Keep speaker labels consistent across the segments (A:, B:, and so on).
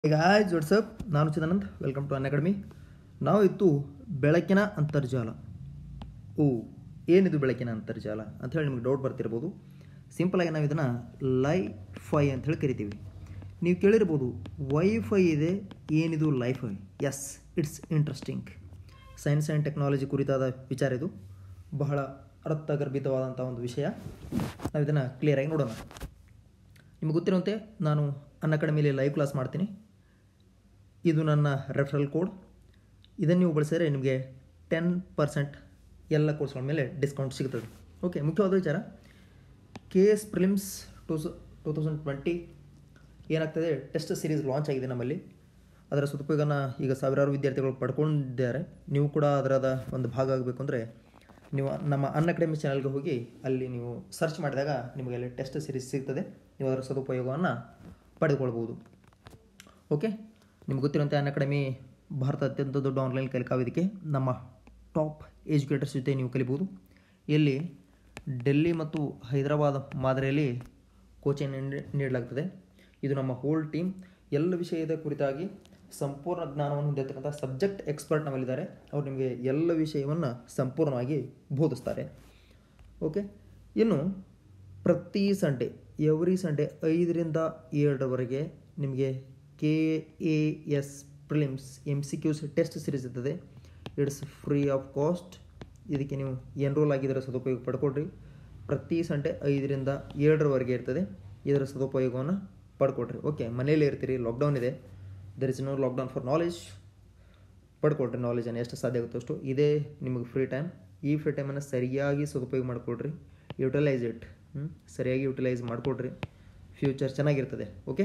A: ಈಗ hi what's up ನಾನು Chidanand welcome to Unacademy ನಾವು ಇತ್ತು ಬೆಳಕಿನ ಅಂತರ್ಜಾಲ ಓ ಏನಿದು ಬೆಳಕಿನ ಅಂತರ್ಜಾಲ ಅಂತ ಹೇಳಿ ನಿಮಗೆ ಡೌಟ್ ಬರ್ತಿರ್ಬೋದು ಸಿಂಪಲಾಗಿ ನಾವು ಇದನ್ನು ಲೈಫೈ ಅಂತ ಹೇಳಿ ಕರಿತೀವಿ ನೀವು ಕೇಳಿರ್ಬೋದು ವೈಫೈ ಇದೆ ಏನಿದು lifi yes it's interesting science and technology ಕುರಿತಾದ ವಿಚಾರ ಇದು ಬಹಳ ಅರ್ಥಗರ್ಭಿತವಾದಂಥ ಒಂದು ವಿಷಯ ನಾವು ಇದನ್ನು ಕ್ಲಿಯರಾಗಿ ನೋಡೋಣ ನಿಮಗೆ ಗೊತ್ತಿರುವಂತೆ ನಾನು ಅನ್ ಅಕಾಡೆಮಿಲಿ ಲೈವ್ ಕ್ಲಾಸ್ ಮಾಡ್ತೀನಿ ಇದು ನನ್ನ ರೆಫರಲ್ ಕೋಡ್ ಇದನ್ನು ನೀವು ಬಳಸಿದರೆ ನಿಮಗೆ ಟೆನ್ ಪರ್ಸೆಂಟ್ ಎಲ್ಲ ಕೋರ್ಸ್ಗಳ ಮೇಲೆ ಡಿಸ್ಕೌಂಟ್ ಸಿಗ್ತದೆ ಓಕೆ ಮುಖ್ಯವಾದ ವಿಚಾರ K S prelims two two thousand twenty ಏನಾಗ್ತದೆ ಟೆಸ್ಟ್ ಸೀರೀಸ್ ಲಾಂಚ್ ಆಗಿದೆ ನಮ್ಮಲ್ಲಿ ಅದರ ಸದುಪಯೋಗನ ಈಗ ಸಾವಿರಾರು ವಿದ್ಯಾರ್ಥಿಗಳು ಪಡ್ಕೊಂಡಿದ್ದಾರೆ ನೀವು ಕೂಡ ಅದರದ ಒಂದು ಭಾಗ ಆಗಬೇಕು ಅಂದರೆ ನೀವು ನಮ್ಮ ಅನ್ ಅಕಾಡೆಮಿ ಚಾನಲ್ಗೆ ಹೋಗಿ ಅಲ್ಲಿ ನೀವು ಸರ್ಚ್ ಮಾಡಿದಾಗ ನಿಮಗೆ ಅಲ್ಲಿ ಟೆಸ್ಟ್ ಸೀರೀಸ್ ಸಿಗ್ತದೆ ನೀವು ಅದರ ಸದುಪಯೋಗವನ್ನು ಪಡೆದುಕೊಳ್ಬೋದು ಓಕೆ ನಿಮ್ಗೆ ಗೊತ್ತಿರುವಂತೆ ಅನ್ ಅಕಾಡೆಮಿ ಭಾರತ ಅತ್ಯಂತ ದೊಡ್ಡ ಆನ್ಲೈನ್ ಕಲಿಕಾ ವೇದಿಕೆ ನಮ್ಮ ಟಾಪ್ ಎಜುಕೇಟರ್ಸ್ ಜೊತೆ ನೀವು ಕಲಿಬೋದು ಇಲ್ಲಿ ಡೆಲ್ಲಿ ಮತ್ತು ಹೈದರಾಬಾದ್ ಮಾದರಿಯಲ್ಲಿ ಕೋಚಿಂಗ್ ನೀಡಲಾಗ್ತದೆ ಇದು ನಮ್ಮ ಹೋಲ್ ಟೀಮ್ ಎಲ್ಲ ವಿಷಯದ ಕುರಿತಾಗಿ ಸಂಪೂರ್ಣ ಜ್ಞಾನವನ್ನು ಹೊಂದಿರತಕ್ಕಂಥ ಸಬ್ಜೆಕ್ಟ್ ಎಕ್ಸ್ಪರ್ಟ್ ನಮ್ಮಲ್ಲಿದ್ದಾರೆ ಅವರು ನಿಮಗೆ ಎಲ್ಲ ವಿಷಯವನ್ನು ಸಂಪೂರ್ಣವಾಗಿ ಬೋಧಿಸ್ತಾರೆ ಓಕೆ ಇನ್ನು ಪ್ರತಿ ಸಂಡೇ ಎವ್ರಿ ಸಂಡೇ ಐದರಿಂದ ಏಳರವರೆಗೆ ನಿಮಗೆ K A S prelims M C Qs test series ಇರ್ತದೆ ಇಟ್ಸ್ ಫ್ರೀ ಆಫ್ ಕಾಸ್ಟ್ ಇದಕ್ಕೆ ನೀವು ಎನ್ರೋಲ್ ಆಗಿದ್ದರ ಸದುಪಯೋಗ ಪಡ್ಕೊಳ್ರಿ ಪ್ರತಿ ಸಂಡೇ ಐದರಿಂದ ಏಳರವರೆಗೆ ಇರ್ತದೆ ಇದರ ಸದುಪಯೋಗವನ್ನು ಪಡ್ಕೊಳ್ರಿ ಓಕೆ ಮನೆಯಲ್ಲೇ ಇರ್ತೀರಿ ಲಾಕ್ಡೌನ್ ಇದೆ there is no lockdown for knowledge ಪಡ್ಕೊಳ್ರಿ ನಾಲೆಜನ್ನು ಎಷ್ಟು ಸಾಧ್ಯ ಆಗುತ್ತೋ ಅಷ್ಟು ಇದೇ ನಿಮಗೆ ಫ್ರೀ ಟೈಮ್ ಈ ಫ್ರೀ ಟೈಮನ್ನು ಸರಿಯಾಗಿ ಸದುಪಯೋಗ ಮಾಡಿಕೊಡ್ರಿ ಯುಟಿಲೈಸ್ ಇಟ್ ಹ್ಞೂ ಸರಿಯಾಗಿ ಯುಟಿಲೈಸ್ ಮಾಡಿಕೊಡ್ರಿ ಫ್ಯೂಚರ್ ಚೆನ್ನಾಗಿರ್ತದೆ ಓಕೆ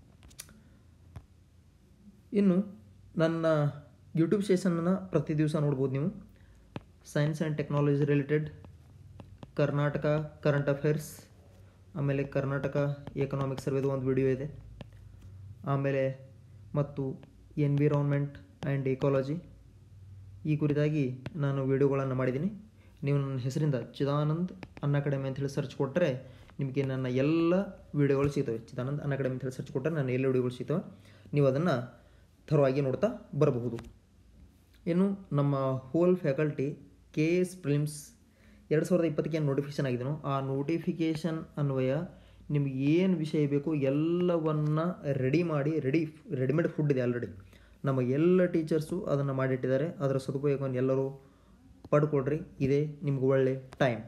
A: ಇನ್ನು ನನ್ನ ಯೂಟ್ಯೂಬ್ ಸೆಷನನ್ನು ಪ್ರತಿ ದಿವಸ ನೋಡ್ಬೋದು ನೀವು science and technology related Karnataka current affairs ಆಮೇಲೆ ಕರ್ನಾಟಕ ಎಕನಾಮಿಕ್ ಸರ್ವೇದು ಒಂದು ವಿಡಿಯೋ ಇದೆ ಆಮೇಲೆ ಮತ್ತು ಎನ್ವಿರಾನ್ಮೆಂಟ್ ಆ್ಯಂಡ್ ಎಕಾಲಜಿ ಈ ಕುರಿತಾಗಿ ನಾನು ವಿಡಿಯೋಗಳನ್ನು ಮಾಡಿದ್ದೀನಿ ನೀವು ನನ್ನ ಹೆಸರಿಂದ ಚಿದಾನಂದ್ ಅನ್ ಅಕಾಡೆಮಿ ಅಂತ ಹೇಳಿ ಸರ್ಚ್ ಕೊಟ್ಟರೆ ನಿಮಗೆ ನನ್ನ ಎಲ್ಲ ವಿಡಿಯೋಗಳು ಸಿಗ್ತವೆ ಚಿದಾನಂದ್ ಅನ್ ಅಕಾಡೆಮಿ ಅಂತ ಹೇಳಿ ಸರ್ಚ್ ಕೊಟ್ಟರೆ ನನ್ನ ಎಲ್ಲ ವಿಡಿಯೋಗಳು ಸಿಗ್ತವೆ ನೀವು ಅದನ್ನು ಥರವಾಗಿ ನೋಡ್ತಾ ಬರಬಹುದು ಇನ್ನು ನಮ್ಮ whole faculty K S prelims ಎರಡು ಸಾವಿರದ ಇಪ್ಪತ್ತಕ್ಕೆ ಏನು ನೋಟಿಫಿಕೇಷನ್ ಆಗಿದೆಯೋ ಆ ನೋಟಿಫಿಕೇಷನ್ ಅನ್ವಯ ನಿಮ್ಗೆ ಏನು ವಿಷಯ ಬೇಕು ಎಲ್ಲವನ್ನು ರೆಡಿ ಮಾಡಿ ರೆಡಿ ರೆಡಿಮೇಡ್ ಫುಡ್ ಇದೆ ಆಲ್ರೆಡಿ ನಮ್ಮ ಎಲ್ಲ ಟೀಚರ್ಸು ಅದನ್ನು ಮಾಡಿಟ್ಟಿದ್ದಾರೆ ಅದರ ಸದುಪಯೋಗವನ್ನು ಎಲ್ಲರೂ ಪಡ್ಕೊಡ್ರಿ ಇದೇ ನಿಮ್ಗೆ ಒಳ್ಳೆ ಟೈಮ್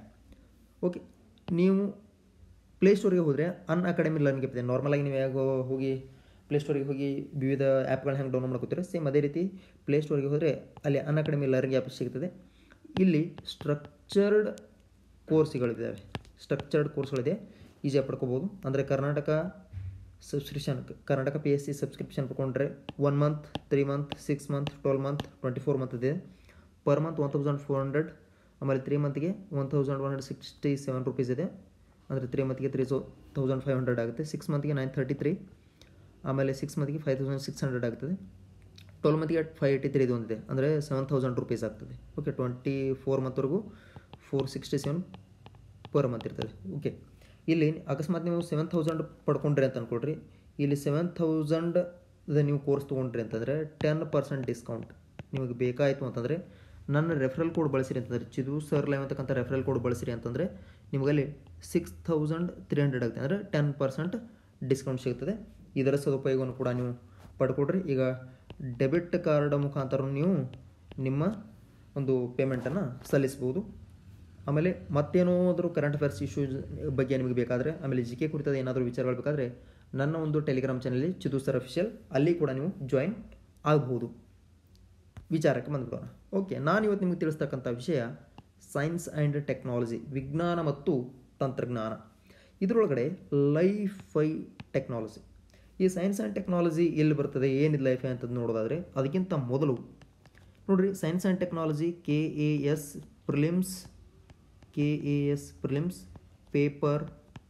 A: ಓಕೆ ನೀವು ಪ್ಲೇಸ್ಟೋರಿಗೆ ಹೋದರೆ ಅನ್ ಅಕಾಡೆಮಿ ಲರ್ನಿಂಗ್ ಇದೆ ನಾರ್ಮಲಾಗಿ ನೀವು ಯಾವಾಗ ಹೋಗಿ ಪ್ಲೇಸ್ಟೋರಿಗೆ ಹೋಗಿ ವಿವಿಧ ಆ್ಯಪ್ಗಳನ್ನ ಹೆಂಗೆ ಡೌನ್ಲೋಡ್ ಮಾಡ್ಕೋತೀರ ಸೇಮ್ ಅದೇ ರೀತಿ ಪ್ಲೇಸ್ಟೋರಿಗೆ ಹೋದರೆ ಅಲ್ಲಿ ಅನ್ ಅಕಾಡೆಮಿ ಲರ್ನಿಂಗ್ ಆ್ಯಪ್ ಸಿಗ್ತದೆ ಇಲ್ಲಿ ಸ್ಟ್ರಕ್ಚರ್ಡ್ ಕೋರ್ಸ್ಗಳಿದ್ದಾವೆ ಸ್ಟ್ರಕ್ಚರ್ಡ್ ಕೋರ್ಸ್ಗಳಿದೆ ಈಸಿಯಾಗಿ ಪಡ್ಕೋಬೋದು ಅಂದರೆ Karnataka subscription Karnataka P S C subscription ಪಡ್ಕೊಂಡ್ರೆ one month three month six month twelve month twenty four month ಇದೆ per month one thousand four hundred ಆಮೇಲೆ ತ್ರೀ ಮಂತ್ಗೆ one thousand one hundred sixty seven rupees ಇದೆ ಅಂದರೆ three ಮಂತ್ಗೆ three ಸೌ thousand five hundred ಆಗುತ್ತೆ six ಮಂತ್ಗೆ nine thirty three ಆಮೇಲೆ ಸಿಕ್ಸ್ ಮಂತ್ಗೆ ಫೈವ್ ತೌಸಂಡ್ ಸಿಕ್ಸ್ ಹಂಡ್ರೆಡ್ ಆಗ್ತದೆ ಟ್ವೆಲ್ ಮಂತ್ಗೆ ಫೈವ್ ಏಯ್ಟಿ ತ್ರೀ ಒಂದಿದೆ ಅಂದರೆ ಸೆವೆನ್ ತೌಸಂಡ್ ರುಪೀಸ್ ಆಗ್ತದೆ ಓಕೆ ಟ್ವೆಂಟಿ ಫೋರ್ ಮಂತ್ವರೆಗೂ four sixty seven per month ಇರ್ತದೆ ಓಕೆ ಇಲ್ಲಿ ಅಕಸ್ಮಾತ್ ನೀವು ಸೆವೆನ್ ತೌಸಂಡ್ ಪಡ್ಕೊಂಡ್ರಿ ಅಂತ ಅಂದ್ಕೊಳ್ರಿ ಇಲ್ಲಿ ಸೆವೆನ್ ತೌಸಂಡ್ ನೀವು ಕೋರ್ಸ್ ತೊಗೊಂಡ್ರಿ ಅಂತಂದರೆ ಟೆನ್ ಪರ್ಸೆಂಟ್ ಡಿಸ್ಕೌಂಟ್ ನಿಮಗೆ ಬೇಕಾಯಿತು ಅಂತಂದರೆ ನನ್ನ ರೆಫರಲ್ ಕೋಡ್ ಬಳಸಿರಿ ಅಂತಂದರೆ ಚಿದು ಸರ್ ಲೈವ್ ಅಂತಕ್ಕಂಥ ರೆಫರಲ್ ಕೋಡ್ ಬಳಸಿರಿ ಅಂತಂದರೆ ನಿಮಗಲ್ಲಿ ಸಿಕ್ಸ್ ತೌಸಂಡ್ ತ್ರೀ ಹಂಡ್ರೆಡ್ ಆಗುತ್ತೆ ಅಂದರೆ ಟೆನ್ ಪರ್ಸೆಂಟ್ ಡಿಸ್ಕೌಂಟ್ ಸಿಗ್ತದೆ ಇದರ ಸದುಪಯೋಗವನ್ನು ಕೂಡ ನೀವು ಪಡ್ಕೊಡ್ರಿ ಈಗ ಡೆಬಿಟ್ ಕಾರ್ಡ್ ಮುಖಾಂತರ ನೀವು ನಿಮ್ಮ ಒಂದು ಪೇಮೆಂಟನ್ನು ಸಲ್ಲಿಸ್ಬೋದು ಆಮೇಲೆ ಮತ್ತೇನಾದರೂ ಕರೆಂಟ್ ಅಫೇರ್ಸ್ ಇಶ್ಯೂಸ್ ಬಗ್ಗೆ ನಿಮಗೆ ಬೇಕಾದರೆ ಆಮೇಲೆ ಜಿ ಕೆ ಕುರಿತಾದ ಏನಾದರೂ ವಿಚಾರಗಳು ಬೇಕಾದರೆ ನನ್ನ ಒಂದು ಟೆಲಿಗ್ರಾಮ್ ಚಾನಲ್ಲಿ ಚಿದು ಸರ್ ಅಫಿಷಿಯಲ್ ಅಲ್ಲಿ ಕೂಡ ನೀವು ಜಾಯಿನ್ ಆಗಬಹುದು ವಿಚಾರಕ್ಕೆ ಬಂದ್ಬಿಡೋಣ ಓಕೆ ನಾನು ಇವತ್ತು ನಿಮಗೆ ತಿಳಿಸ್ತಕ್ಕಂಥ ವಿಷಯ ಸೈನ್ಸ್ ಆ್ಯಂಡ್ ಟೆಕ್ನಾಲಜಿ ವಿಜ್ಞಾನ ಮತ್ತು ತಂತ್ರಜ್ಞಾನ ಇದರೊಳಗಡೆ ಲೈಫೈ ಟೆಕ್ನಾಲಜಿ ಈ ಸೈನ್ಸ್ ಆ್ಯಂಡ್ ಟೆಕ್ನಾಲಜಿ ಎಲ್ಲಿ ಬರ್ತದೆ ಏನಿದೆ ಲೈಫ್ ಅಂತ ನೋಡೋದಾದರೆ ಅದಕ್ಕಿಂತ ಮೊದಲು ನೋಡಿರಿ science and technology K A S prelims K A S prelims paper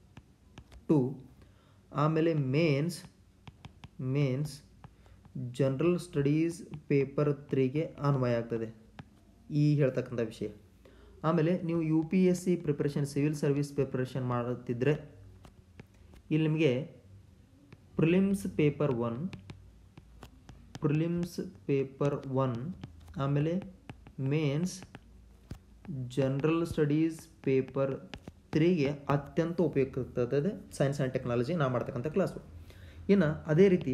A: two ಆಮೇಲೆ mains mains general studies paper ತ್ರೀಗೆ ಅನ್ವಯ ಆಗ್ತದೆ ಈ ಹೇಳ್ತಕ್ಕಂಥ ವಿಷಯ ಆಮೇಲೆ ನೀವು U P S C preparation civil service preparation ಮಾಡುತ್ತಿದ್ದರೆ ಇಲ್ಲಿ ನಿಮಗೆ prelims paper one prelims paper one ಆಮೇಲೆ ಮೇನ್ಸ್ ಜನರಲ್ ಸ್ಟಡೀಸ್ ಪೇಪರ್ ತ್ರೀಗೆ ಅತ್ಯಂತ ಉಪಯುಕ್ತ ಸೈನ್ಸ್ ಆ್ಯಂಡ್ ಟೆಕ್ನಾಲಜಿ ನಾ ಮಾಡ್ತಕ್ಕಂಥ ಕ್ಲಾಸು ಇನ್ನು ಅದೇ ರೀತಿ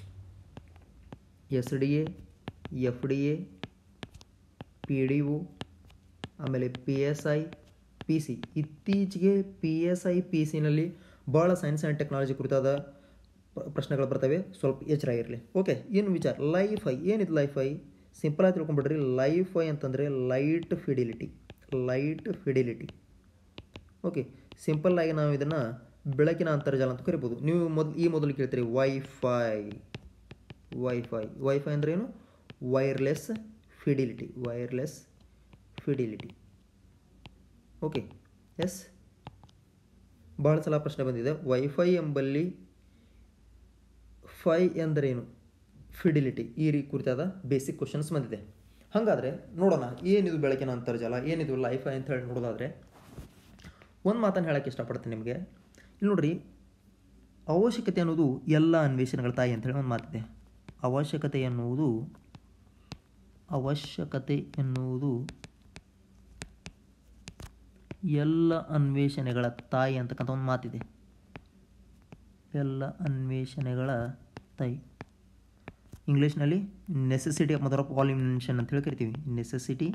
A: S D A F D A P D O ಆಮೇಲೆ P S I P C ಇತ್ತೀಚೆಗೆ ಪಿ ಎಸ್ ಐ ಪಿ ಸಿನಲ್ಲಿ ಭಾಳ ಸೈನ್ಸ್ ಆ್ಯಂಡ್ ಟೆಕ್ನಾಲಜಿ ಕುರಿತಾದ ಪ್ರ- ಪ್ರಶ್ನೆಗಳು ಬರ್ತವೆ ಸ್ವಲ್ಪ ಎಚ್ಚರ ಇರಲಿ ಓಕೆ ಏನು ವಿಚಾರ ಲೈಫ್ ಐ ಏನಿದು ಲೈಫ್ ಐ ಸಿಂಪಲ್ ಆಗಿ ತಿಳ್ಕೊಂಬಿಡ್ರಿ ಲೈಫ್ ಐ ಅಂತಂದರೆ light fidelity light fidelity okay simple ಆಗಿ ನಾವು ಇದನ್ನು ಬೆಳಕಿನ ಅಂತರ್ಜಾಲ ಅಂತ ಕರಿಬೋದು ನೀವು ಮೊದಲು ಈ ಮೊದಲು ಕೇಳ್ತೀರಿ ವೈಫೈ ವೈಫೈ ವೈಫೈ ಅಂದ್ರೆ ಏನು wireless fidelity wireless fidelity okay yes ಭಾಳ ಸಲ ಪ್ರಶ್ನೆ ಬಂದಿದೆ ವೈಫೈ ಎಂಬಲ್ಲಿ ಫೈ ಎಂದರೇನು ಫಿಡಿಲಿಟಿ ಈ ರೀ ಕುರಿತಾದ ಬೇಸಿಕ್ ಕ್ವಶನ್ಸ್ ಬಂದಿದೆ ಹಾಗಾದರೆ ನೋಡೋಣ ಏನಿದು ಬೆಳಕಿನ ಅಂತರ್ಜಾಲ ಏನಿದು ಲೈಫೈ ಅಂತ ಹೇಳಿ ನೋಡೋದಾದರೆ ಒಂದು ಮಾತನ್ನು ಹೇಳೋಕ್ಕೆ ಇಷ್ಟಪಡ್ತೀನಿ ನಿಮಗೆ ಇಲ್ಲಿ ನೋಡ್ರಿ ಅವಶ್ಯಕತೆ ಅನ್ನೋದು ಎಲ್ಲ ಅನ್ವೇಷಣೆಗಳ ತಾಯಿ ಅಂತೇಳಿ ಒಂದು ಮಾತಿದೆ ಅವಶ್ಯಕತೆ ಎನ್ನುವುದು ಅವಶ್ಯಕತೆ ಎನ್ನುವುದು ಎಲ್ಲ ಅನ್ವೇಷಣೆಗಳ ತಾಯಿ ಅಂತಕ್ಕಂಥ ಒಂದು ಮಾತಿದೆ ಎಲ್ಲ ಅನ್ವೇಷಣೆಗಳ ತಾಯಿ ಇಂಗ್ಲೀಷ್ನಲ್ಲಿ necessity mother of all invention ಅಂತ ಹೇಳಿ ಕರಿತೀವಿ necessity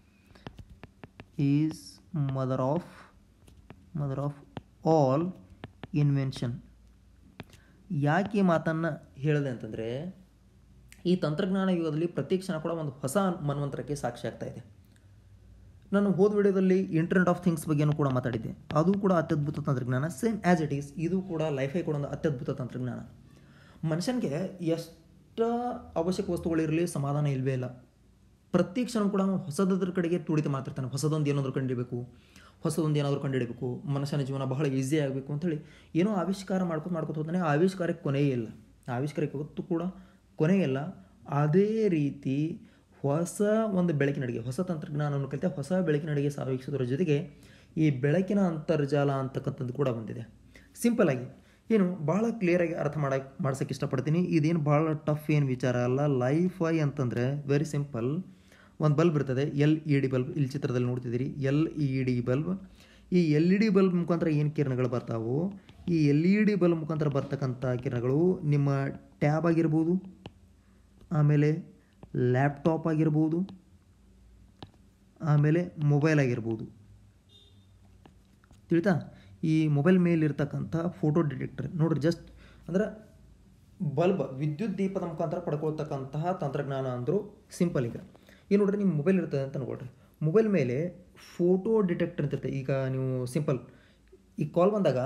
A: is mother of mother of all invention ಯಾಕೆ ಈ ಮಾತನ್ನು ಹೇಳಿದೆ ಅಂತಂದರೆ ಈ ತಂತ್ರಜ್ಞಾನ ಯುಗದಲ್ಲಿ ಪ್ರತಿ ಕ್ಷಣ ಕೂಡ ಒಂದು ಹೊಸ ಮನ್ವಂತರಕ್ಕೆ ಸಾಕ್ಷಿ ಆಗ್ತಾ ಇದೆ ನಾನು ಹೋದ ವಿಡಿಯೋದಲ್ಲಿ ಇಂಟರ್ನೆಟ್ ಆಫ್ ಥಿಂಗ್ಸ್ ಬಗ್ಗೆನೂ ಕೂಡ ಮಾತಾಡಿದ್ದೆ ಅದು ಕೂಡ ಅತ್ಯದ್ಭುತ ತಂತ್ರಜ್ಞಾನ ಸೇಮ್ ಆ್ಯಸ್ ಇಟ್ ಈಸ್ ಇದು ಕೂಡ ಲೈಫೈ ಕೂಡ ಒಂದು ಅತ್ಯದ್ಭುತ ತಂತ್ರಜ್ಞಾನ ಮನುಷ್ಯನಿಗೆ ಎಷ್ಟು ಅವಶ್ಯಕ ವಸ್ತುಗಳಿರಲಿ ಸಮಾಧಾನ ಇಲ್ಲವೇ ಇಲ್ಲ ಪ್ರತಿ ಕ್ಷಣ ಕೂಡ ಅವನು ಹೊಸದದ್ರ ಕಡೆಗೆ ತುಡಿತ ಮಾಡ್ತಿರ್ತಾನೆ ಹೊಸದೊಂದು ಏನಾದರೂ ಕಂಡುಹಿಡಬೇಕು ಹೊಸದೊಂದು ಏನಾದರೂ ಕಂಡುಹಿಡಬೇಕು ಮನುಷ್ಯನ ಜೀವನ ಬಹಳ ಈಸಿ ಆಗಬೇಕು ಅಂತೇಳಿ ಏನೋ ಆವಿಷ್ಕಾರ ಮಾಡ್ಕೊತ ಮಾಡ್ಕೊತ ಹೋಗ್ತಾನೆ ಆ ಆವಿಷ್ಕಾರಕ್ಕೆ ಕೊನೆಯೇ ಇಲ್ಲ ಆ ಆವಿಷ್ಕಾರಕ್ಕೆ ಯಾವತ್ತೂ ಕೂಡ ಕೊನೆಯೇ ಇಲ್ಲ ಅದೇ ರೀತಿ ಹೊಸ ಒಂದು ಬೆಳಕಿನ ಅಡುಗೆ ಹೊಸ ತಂತ್ರಜ್ಞಾನವನ್ನು ಕಲಿತ ಹೊಸ ಬೆಳಕಿನ ಅಡುಗೆ ಸಾಗಿಸೋದ್ರ ಜೊತೆಗೆ ಈ ಬೆಳಕಿನ ಅಂತರ್ಜಾಲ ಅಂತಕ್ಕಂಥದ್ದು ಕೂಡ ಬಂದಿದೆ ಸಿಂಪಲ್ ಆಗಿ ಏನು ಭಾಳ ಕ್ಲಿಯರಾಗಿ ಅರ್ಥ ಮಾಡಕ್ಕೆ ಮಾಡ್ಸೋಕ್ಕೆ ಇಷ್ಟಪಡ್ತೀನಿ ಇದೇನು ಭಾಳ ಟಫ್ ಏನು ವಿಚಾರ ಅಲ್ಲ ಲೈಫ್ ಐ ಅಂತಂದರೆ ವೆರಿ ಸಿಂಪಲ್ ಒಂದು ಬಲ್ಬ್ ಇರ್ತದೆ ಎಲ್ ಇ ಡಿ ಬಲ್ಬ್ ಇಲ್ಲಿ ಚಿತ್ರದಲ್ಲಿ ನೋಡ್ತಿದ್ದೀರಿ ಎಲ್ ಇ ಡಿ ಬಲ್ಬ್ ಈ ಎಲ್ ಇ ಡಿ ಬಲ್ಬ್ ಮುಖಾಂತರ ಏನು ಕಿರಣಗಳು ಬರ್ತಾವೋ ಈ ಎಲ್ ಇ ಡಿ ಬಲ್ಬ್ ಮುಖಾಂತರ ಬರ್ತಕ್ಕಂಥ ಕಿರಣಗಳು ನಿಮ್ಮ ಟ್ಯಾಬ್ ಆಗಿರ್ಬೋದು ಆಮೇಲೆ ಲ್ಯಾಪ್ಟಾಪ್ ಆಗಿರ್ಬೋದು ಆಮೇಲೆ ಮೊಬೈಲ್ ಆಗಿರ್ಬೋದು ತಿಳಿತಾ ಈ ಮೊಬೈಲ್ ಮೇಲಿರ್ತಕ್ಕಂಥ ಫೋಟೋ ಡಿಟೆಕ್ಟರ್ ನೋಡ್ರಿ ಜಸ್ಟ್ ಅಂದ್ರೆ ಬಲ್ಬ್ ವಿದ್ಯುತ್ ದೀಪದ ಮುಖಾಂತರ ಪಡ್ಕೊಳ್ತಕ್ಕಂತಹ ತಂತ್ರಜ್ಞಾನ ಅಂದರು ಸಿಂಪಲ್ ಈಗ ಈಗ ನೋಡ್ರಿ ನಿಮ್ಮ ಮೊಬೈಲ್ ಇರ್ತದೆ ಅಂತ ಅನ್ಕೊಳ್ರಿ ಮೊಬೈಲ್ ಮೇಲೆ ಫೋಟೋ ಡಿಟೆಕ್ಟರ್ ಅಂತ ಇರ್ತದೆ ಈಗ ನೀವು ಸಿಂಪಲ್ ಈ ಕಾಲ್ ಬಂದಾಗ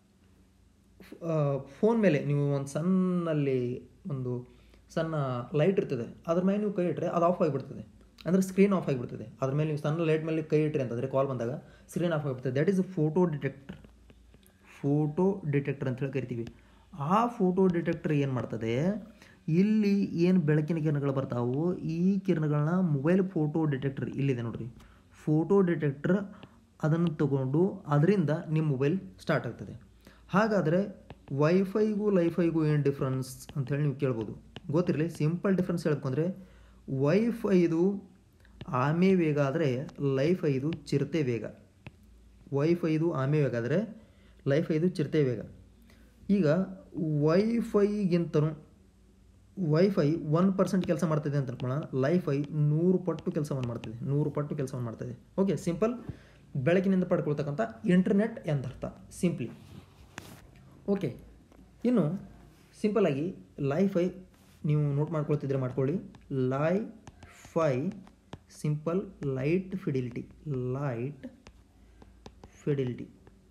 A: ಫೋನ್ ಮೇಲೆ ನೀವು ಒಂದು ಸಣ್ಣಲ್ಲಿ ಒಂದು ಸಣ್ಣ ಲೈಟ್ ಇರ್ತದೆ ಅದ್ರ ಮೇಲೆ ನೀವು ಕೈ ಇಟ್ಟರೆ ಅದು ಆಫ್ ಆಗಿಬಿಡ್ತದೆ ಅಂದರೆ ಸ್ಕ್ರೀನ್ ಆಫ್ ಆಗಿಬಿಡ್ತದೆ ಅದ್ರ ಮೇಲೆ ನೀವು ಸಣ್ಣ ಲೈಟ್ ಮೇಲೆ ಕೈ ಇಟ್ಟರೆ ಅಂತಂದರೆ ಕಾಲ್ ಬಂದಾಗ ಸ್ಕ್ರೀನ್ ಆಫ್ ಆಗಿಬಿಡ್ತದೆ that is photo detector photo detector ಅಂತ ಹೇಳಿ ಕರಿತೀವಿ ಆ ಫೋಟೋ ಡಿಟೆಕ್ಟರ್ ಏನು ಮಾಡ್ತದೆ ಇಲ್ಲಿ ಏನು ಬೆಳಕಿನ ಕಿರಣಗಳು ಬರ್ತಾವೋ ಈ ಕಿರಣಗಳನ್ನ ಮೊಬೈಲ್ ಫೋಟೋ ಡಿಟೆಕ್ಟರ್ ಇಲ್ಲಿದೆ ನೋಡ್ರಿ ಫೋಟೋ ಡಿಟೆಕ್ಟರ್ ಅದನ್ನು ತಗೊಂಡು ಅದರಿಂದ ನಿಮ್ಮ ಮೊಬೈಲ್ ಸ್ಟಾರ್ಟ್ ಆಗ್ತದೆ ಹಾಗಾದರೆ ವೈಫೈಗೂ ಲೈಫೈಗೂ ಏನು ಡಿಫ್ರೆನ್ಸ್ ಅಂತೇಳಿ ನೀವು ಕೇಳ್ಬೋದು ಗೊತ್ತಿರಲಿ ಸಿಂಪಲ್ ಡಿಫ್ರೆನ್ಸ್ ಹೇಳ್ಬೇಕಂದ್ರೆ ವೈಫೈದು ಆಮೆ ವೇಗ ಆದರೆ ಲೈಫ್ ಐದು ಚಿರತೆ ವೇಗ ವೈಫೈದು ಆಮೆ ವೇಗ ಆದರೆ ಲೈಫ್ ಐದು ಚಿರತೆ ವೇಗ ಈಗ ವೈಫೈಗಿಂತನೂ ವೈಫೈ ಒನ್ ಪರ್ಸೆಂಟ್ ಕೆಲಸ ಮಾಡ್ತದೆ ಅಂತ ಅನ್ಕೊಳ್ಳೋಣ ಲೈಫೈ ನೂರು ಪಟ್ಟು ಕೆಲಸವನ್ನು ಮಾಡ್ತದೆ ನೂರು ಪಟ್ಟು ಕೆಲಸವನ್ನು ಮಾಡ್ತದೆ ಓಕೆ ಸಿಂಪಲ್ ಬೆಳಕಿನಿಂದ ಪಡ್ಕೊಳ್ತಕ್ಕಂಥ ಇಂಟರ್ನೆಟ್ ಎಂದರ್ಥ ಸಿಂಪ್ಲಿ ಓಕೆ ಇನ್ನು ಸಿಂಪಲಾಗಿ ಲೈಫೈ ನೀವು ನೋಟ್ ಮಾಡ್ಕೊಳ್ತಿದ್ರೆ ಮಾಡ್ಕೊಳ್ಳಿ LiFi simple light fidelity light fidelity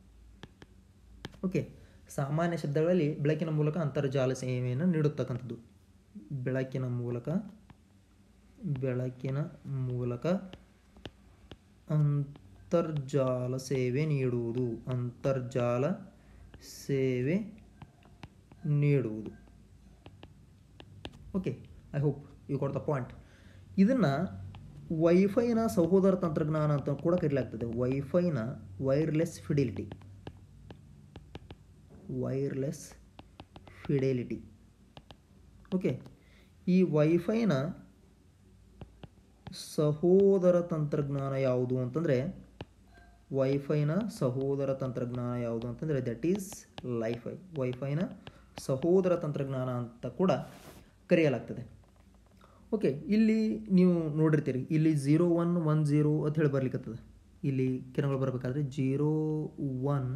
A: okay ಸಾಮಾನ್ಯ ಶಬ್ದಗಳಲ್ಲಿ ಬೆಳಕಿನ ಮೂಲಕ ಅಂತರ್ಜಾಲ ಸೇವೆಯನ್ನು ನೀಡುತ್ತಕ್ಕಂಥದ್ದು ಬೆಳಕಿನ ಮೂಲಕ ಬೆಳಕಿನ ಮೂಲಕ ಅಂತರ್ಜಾಲ ಸೇವೆ ನೀಡುವುದು ಅಂತರ್ಜಾಲ ಸೇವೆ ನೀಡುವುದು okay I hope you got the point ಇದನ್ನು ವೈಫೈನ ಸಹೋದರ ತಂತ್ರಜ್ಞಾನ ಅಂತ ಕೂಡ ಕರೆಯಲಾಗ್ತದೆ ವೈಫೈನ wireless fidelity wireless fidelity okay ಈ ವೈಫೈನ ಸಹೋದರ ತಂತ್ರಜ್ಞಾನ ಯಾವುದು ಅಂತಂದರೆ ವೈಫೈನ ಸಹೋದರ ತಂತ್ರಜ್ಞಾನ ಯಾವುದು ಅಂತಂದರೆ ದಟ್ ಈಸ್ ಲೈಫೈ ವೈಫೈನ ಸಹೋದರ ತಂತ್ರಜ್ಞಾನ ಅಂತ ಕೂಡ ಕರೆಯಲಾಗ್ತದೆ ಓಕೆ ಇಲ್ಲಿ ನೀವು ನೋಡಿರ್ತೀರಿ ಇಲ್ಲಿ ಜೀರೋ ಒನ್ ಒನ್ ಜೀರೋ ಅಂತ ಹೇಳಿ ಬರ್ಲಿಕ್ಕತ್ತದ ಇಲ್ಲಿ ಕಿರಣಗಳು ಬರಬೇಕಾದ್ರೆ ಜೀರೋ ಒನ್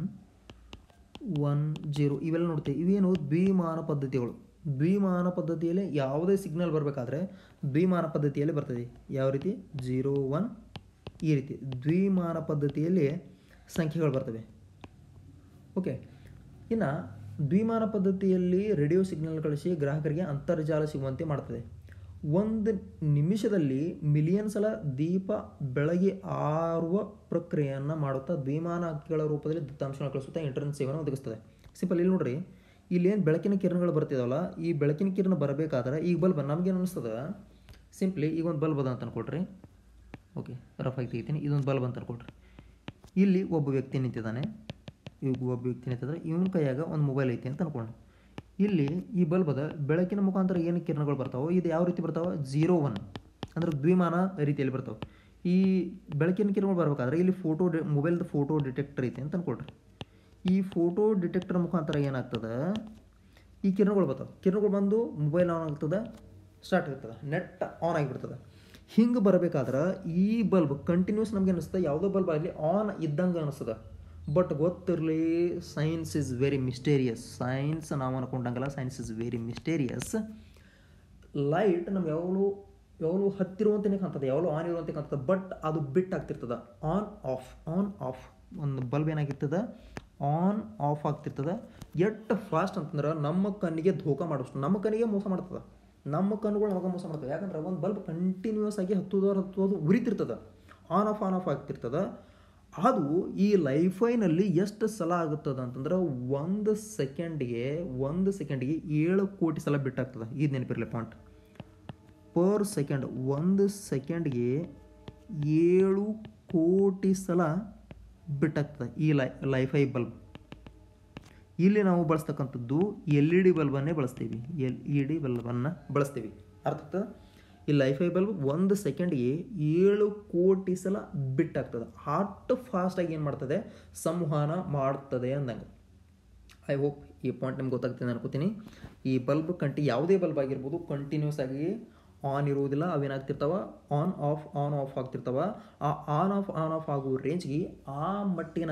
A: ಒನ್ ಜೀರೋ ಇವೆಲ್ಲ ನೋಡ್ತೀವಿ ಇವೇನು ದ್ವಿಮಾನ ಪದ್ಧತಿಗಳು ದ್ವಿಮಾನ ಪದ್ಧತಿಯಲ್ಲಿ ಯಾವುದೇ ಸಿಗ್ನಲ್ ಬರಬೇಕಾದ್ರೆ ದ್ವಿಮಾನ ಪದ್ಧತಿಯಲ್ಲಿ ಬರ್ತದೆ ಯಾವ ರೀತಿ ಜೀರೋ ಒನ್ ಈ ರೀತಿ ದ್ವಿಮಾನ ಪದ್ಧತಿಯಲ್ಲಿ ಸಂಖ್ಯೆಗಳು ಬರ್ತವೆ ಓಕೆ ಇನ್ನು ದ್ವಿಮಾನ ಪದ್ಧತಿಯಲ್ಲಿ ರೇಡಿಯೋ ಸಿಗ್ನಲ್ ಕಳಿಸಿ ಗ್ರಾಹಕರಿಗೆ ಅಂತರ್ಜಾಲ ಸಿಗುವಂತೆ ಮಾಡ್ತದೆ ಒಂದು ನಿಮಿಷದಲ್ಲಿ ಮಿಲಿಯನ್ ಸಲ ದೀಪ ಬೆಳಗ್ಗೆ ಆರುವ ಪ್ರಕ್ರಿಯೆಯನ್ನು ಮಾಡುತ್ತಾ ದ್ವಿಮಾನ ಅಂಕಿಗಳ ರೂಪದಲ್ಲಿ ದತ್ತಾಂಶಗಳನ್ನು ಕಳಿಸುತ್ತಾ ಇಂಟರ್ನೆಟ್ ಸೇವೆಯನ್ನು ಒದಗಿಸ್ತದೆ ಸಿಂಪಲ್ ಇಲ್ಲಿ ನೋಡ್ರಿ ಇಲ್ಲಿ ಏನು ಬೆಳಕಿನ ಕಿರಣಗಳು ಬರ್ತಿದಾವಲ್ಲ ಈ ಬೆಳಕಿನ ಕಿರಣ ಬರಬೇಕಾದ್ರೆ ಈಗ ಬಲ್ಬ್ ನಮಗೇನು ಅನಿಸ್ತದ ಸಿಂಪ್ಲಿ ಈಗ ಒಂದು ಬಲ್ಬ್ ಅದ ಅಂತ ಅನ್ಕೊಡ್ರಿ ಓಕೆ ರಫ್ ಆಗಿ ತೆಗಿತೀನಿ ಇದೊಂದು ಬಲ್ಬ್ ಅಂತ ಅನ್ಕೊಡ್ರಿ ಇಲ್ಲಿ ಒಬ್ಬ ವ್ಯಕ್ತಿ ನಿಂತಿದ್ದಾನೆ ಈಗ ಒಬ್ಬ ವ್ಯಕ್ತಿ ನಿಂತಿದ್ರೆ ಇವನ ಕೈಯಾಗ ಒಂದು ಮೊಬೈಲ್ ಐತಿ ಅಂತ ಅನ್ಕೊಂಡು ಇಲ್ಲಿ ಈ ಬಲ್ಬದ ಬೆಳಕಿನ ಮುಖಾಂತರ ಏನು ಕಿರಣಗಳು ಬರ್ತಾವೋ ಇದು ಯಾವ ರೀತಿ ಬರ್ತಾವೆ ಜೀರೋ ಒನ್ ಅಂದ್ರೆ ದ್ವಿಮಾನ ರೀತಿಯಲ್ಲಿ ಬರ್ತಾವೆ ಈ ಬೆಳಕಿನ ಕಿರಣಗಳು ಬರಬೇಕಾದ್ರೆ ಇಲ್ಲಿ ಫೋಟೋ ಡಿ ಮೊಬೈಲ್ದು ಫೋಟೋ ಡಿಟೆಕ್ಟರ್ ಐತಿ ಅಂತ ಅನ್ಕೊಳ್ರಿ ಈ ಫೋಟೋ ಡಿಟೆಕ್ಟರ್ ಮುಖಾಂತರ ಏನಾಗ್ತದೆ ಈ ಕಿರಣಗಳು ಬರ್ತಾವೆ ಕಿರಣಗಳು ಬಂದು ಮೊಬೈಲ್ ಆನ್ ಆಗ್ತದೆ ಸ್ಟಾರ್ಟ್ ಆಗ್ತದೆ ನೆಟ್ ಆನ್ ಆಗಿಬಿಡ್ತದೆ ಹಿಂಗೆ ಬರಬೇಕಾದ್ರೆ ಈ ಬಲ್ಬ್ ಕಂಟಿನ್ಯೂಸ್ ನಮ್ಗೆ ಅನಿಸ್ತದೆ ಯಾವುದೋ ಬಲ್ಬ್ ಆಗಲಿ ಆನ್ ಇದ್ದಂಗೆ ಅನಿಸ್ತದೆ ಬಟ್ ಗೊತ್ತಿರಲಿ science is very mysterious science ನಾವು ಅನ್ಕೊಂಡಂಗಲ್ಲ science is very mysterious light ನಮ್ಗೆ ಯಾವಾಗಲೂ ಯಾವಾಗಲೂ ಹತ್ತಿರುವಂತೆಯೇ ಕಾಣ್ತದೆ ಯಾವಾಗಲೂ ಆನ್ ಇರುವಂತೆ ಕಾಣ್ತದೆ ಬಟ್ ಅದು ಬಿಟ್ ಆಗ್ತಿರ್ತದೆ ಆನ್ ಆಫ್ ಆನ್ ಆಫ್ ಒಂದು ಬಲ್ಬ್ ಏನಾಗಿರ್ತದೆ ಆನ್ ಆಫ್ ಆಗ್ತಿರ್ತದೆ ಎಷ್ಟು ಫಾಸ್ಟ್ ಅಂತಂದ್ರೆ ನಮ್ಮ ಕಣ್ಣಿಗೆ ಧೋಕ ಮಾಡಿಸ್ತು ನಮ್ಮ ಕಣ್ಣಿಗೆ ಮೋಸ ಮಾಡ್ತದೆ ನಮ್ಮ ಕಣ್ಣುಗಳು ನಮಗೆ ಮೋಸ ಮಾಡ್ತವೆ ಯಾಕಂದ್ರೆ ಒಂದು ಬಲ್ಬ್ ಕಂಟಿನ್ಯೂಸ್ ಆಗಿ ಹತ್ತುದವ್ರು ಹತ್ತೋದು ಉರಿತಿರ್ತದೆ ಆನ್ ಆಫ್ ಆನ್ ಆಫ್ ಆಗ್ತಿರ್ತದೆ ಅದು ಈ ಲೈಫೈನಲ್ಲಿ ಎಷ್ಟು ಸಲ ಆಗುತ್ತದೆ ಅಂತಂದ್ರೆ ಒಂದು ಸೆಕೆಂಡಿಗೆ ಒಂದು ಸೆಕೆಂಡಿಗೆ ಏಳು ಕೋಟಿ ಸಲ ಬಿಟ್ಟಾಗ್ತದೆ ಇದು ನೆನಪಿರಲಿ ಪಾಯಿಂಟ್ ಪರ್ ಸೆಕೆಂಡ್ ಒಂದು ಸೆಕೆಂಡ್ಗೆ ಏಳು ಕೋಟಿ ಸಲ ಬಿಟ್ಟಾಗ್ತದೆ ಈ ಲೈ ಲೈಫೈ ಬಲ್ಬ್ ಇಲ್ಲಿ ನಾವು ಬಳಸ್ತಕ್ಕಂಥದ್ದು ಎಲ್ ಇ ಡಿ ಬಲ್ಬನ್ನೇ ಬಳಸ್ತೀವಿ ಎಲ್ ಇ ಡಿ ಬಲ್ಬನ್ನು ಬಳಸ್ತೀವಿ ಅರ್ಥ ಆಗ್ತದೆ ಈ ಲೈಫೈ ಬಲ್ಬ್ ಒಂದು ಸೆಕೆಂಡ್ಗೆ ಏಳು ಕೋಟಿ ಸಲ ಬಿಟ್ಟಾಗ್ತದೆ ಅಷ್ಟು ಫಾಸ್ಟಾಗಿ ಏನು ಮಾಡ್ತದೆ ಸಂವಹನ ಮಾಡ್ತದೆ ಅಂದಂಗೆ ಐ ಹೋಪ್ ಈ ಪಾಯಿಂಟ್ ನಿಮ್ಗೆ ಗೊತ್ತಾಗ್ತದೆ ಅನ್ಕೋತೀನಿ ಈ ಬಲ್ಬ್ ಕಂಟಿ ಯಾವುದೇ ಬಲ್ಬ್ ಆಗಿರ್ಬೋದು ಕಂಟಿನ್ಯೂಸ್ ಆಗಿ ಆನ್ ಇರುವುದಿಲ್ಲ ಅವೇನಾಗ್ತಿರ್ತಾವ ಆನ್ ಆಫ್ ಆನ್ ಆಫ್ ಆಗ್ತಿರ್ತಾವ ಆ ಆನ್ ಆಫ್ ಆನ್ ಆಫ್ ಆಗೋ ರೇಂಜ್ಗೆ ಆ ಮಟ್ಟಿನ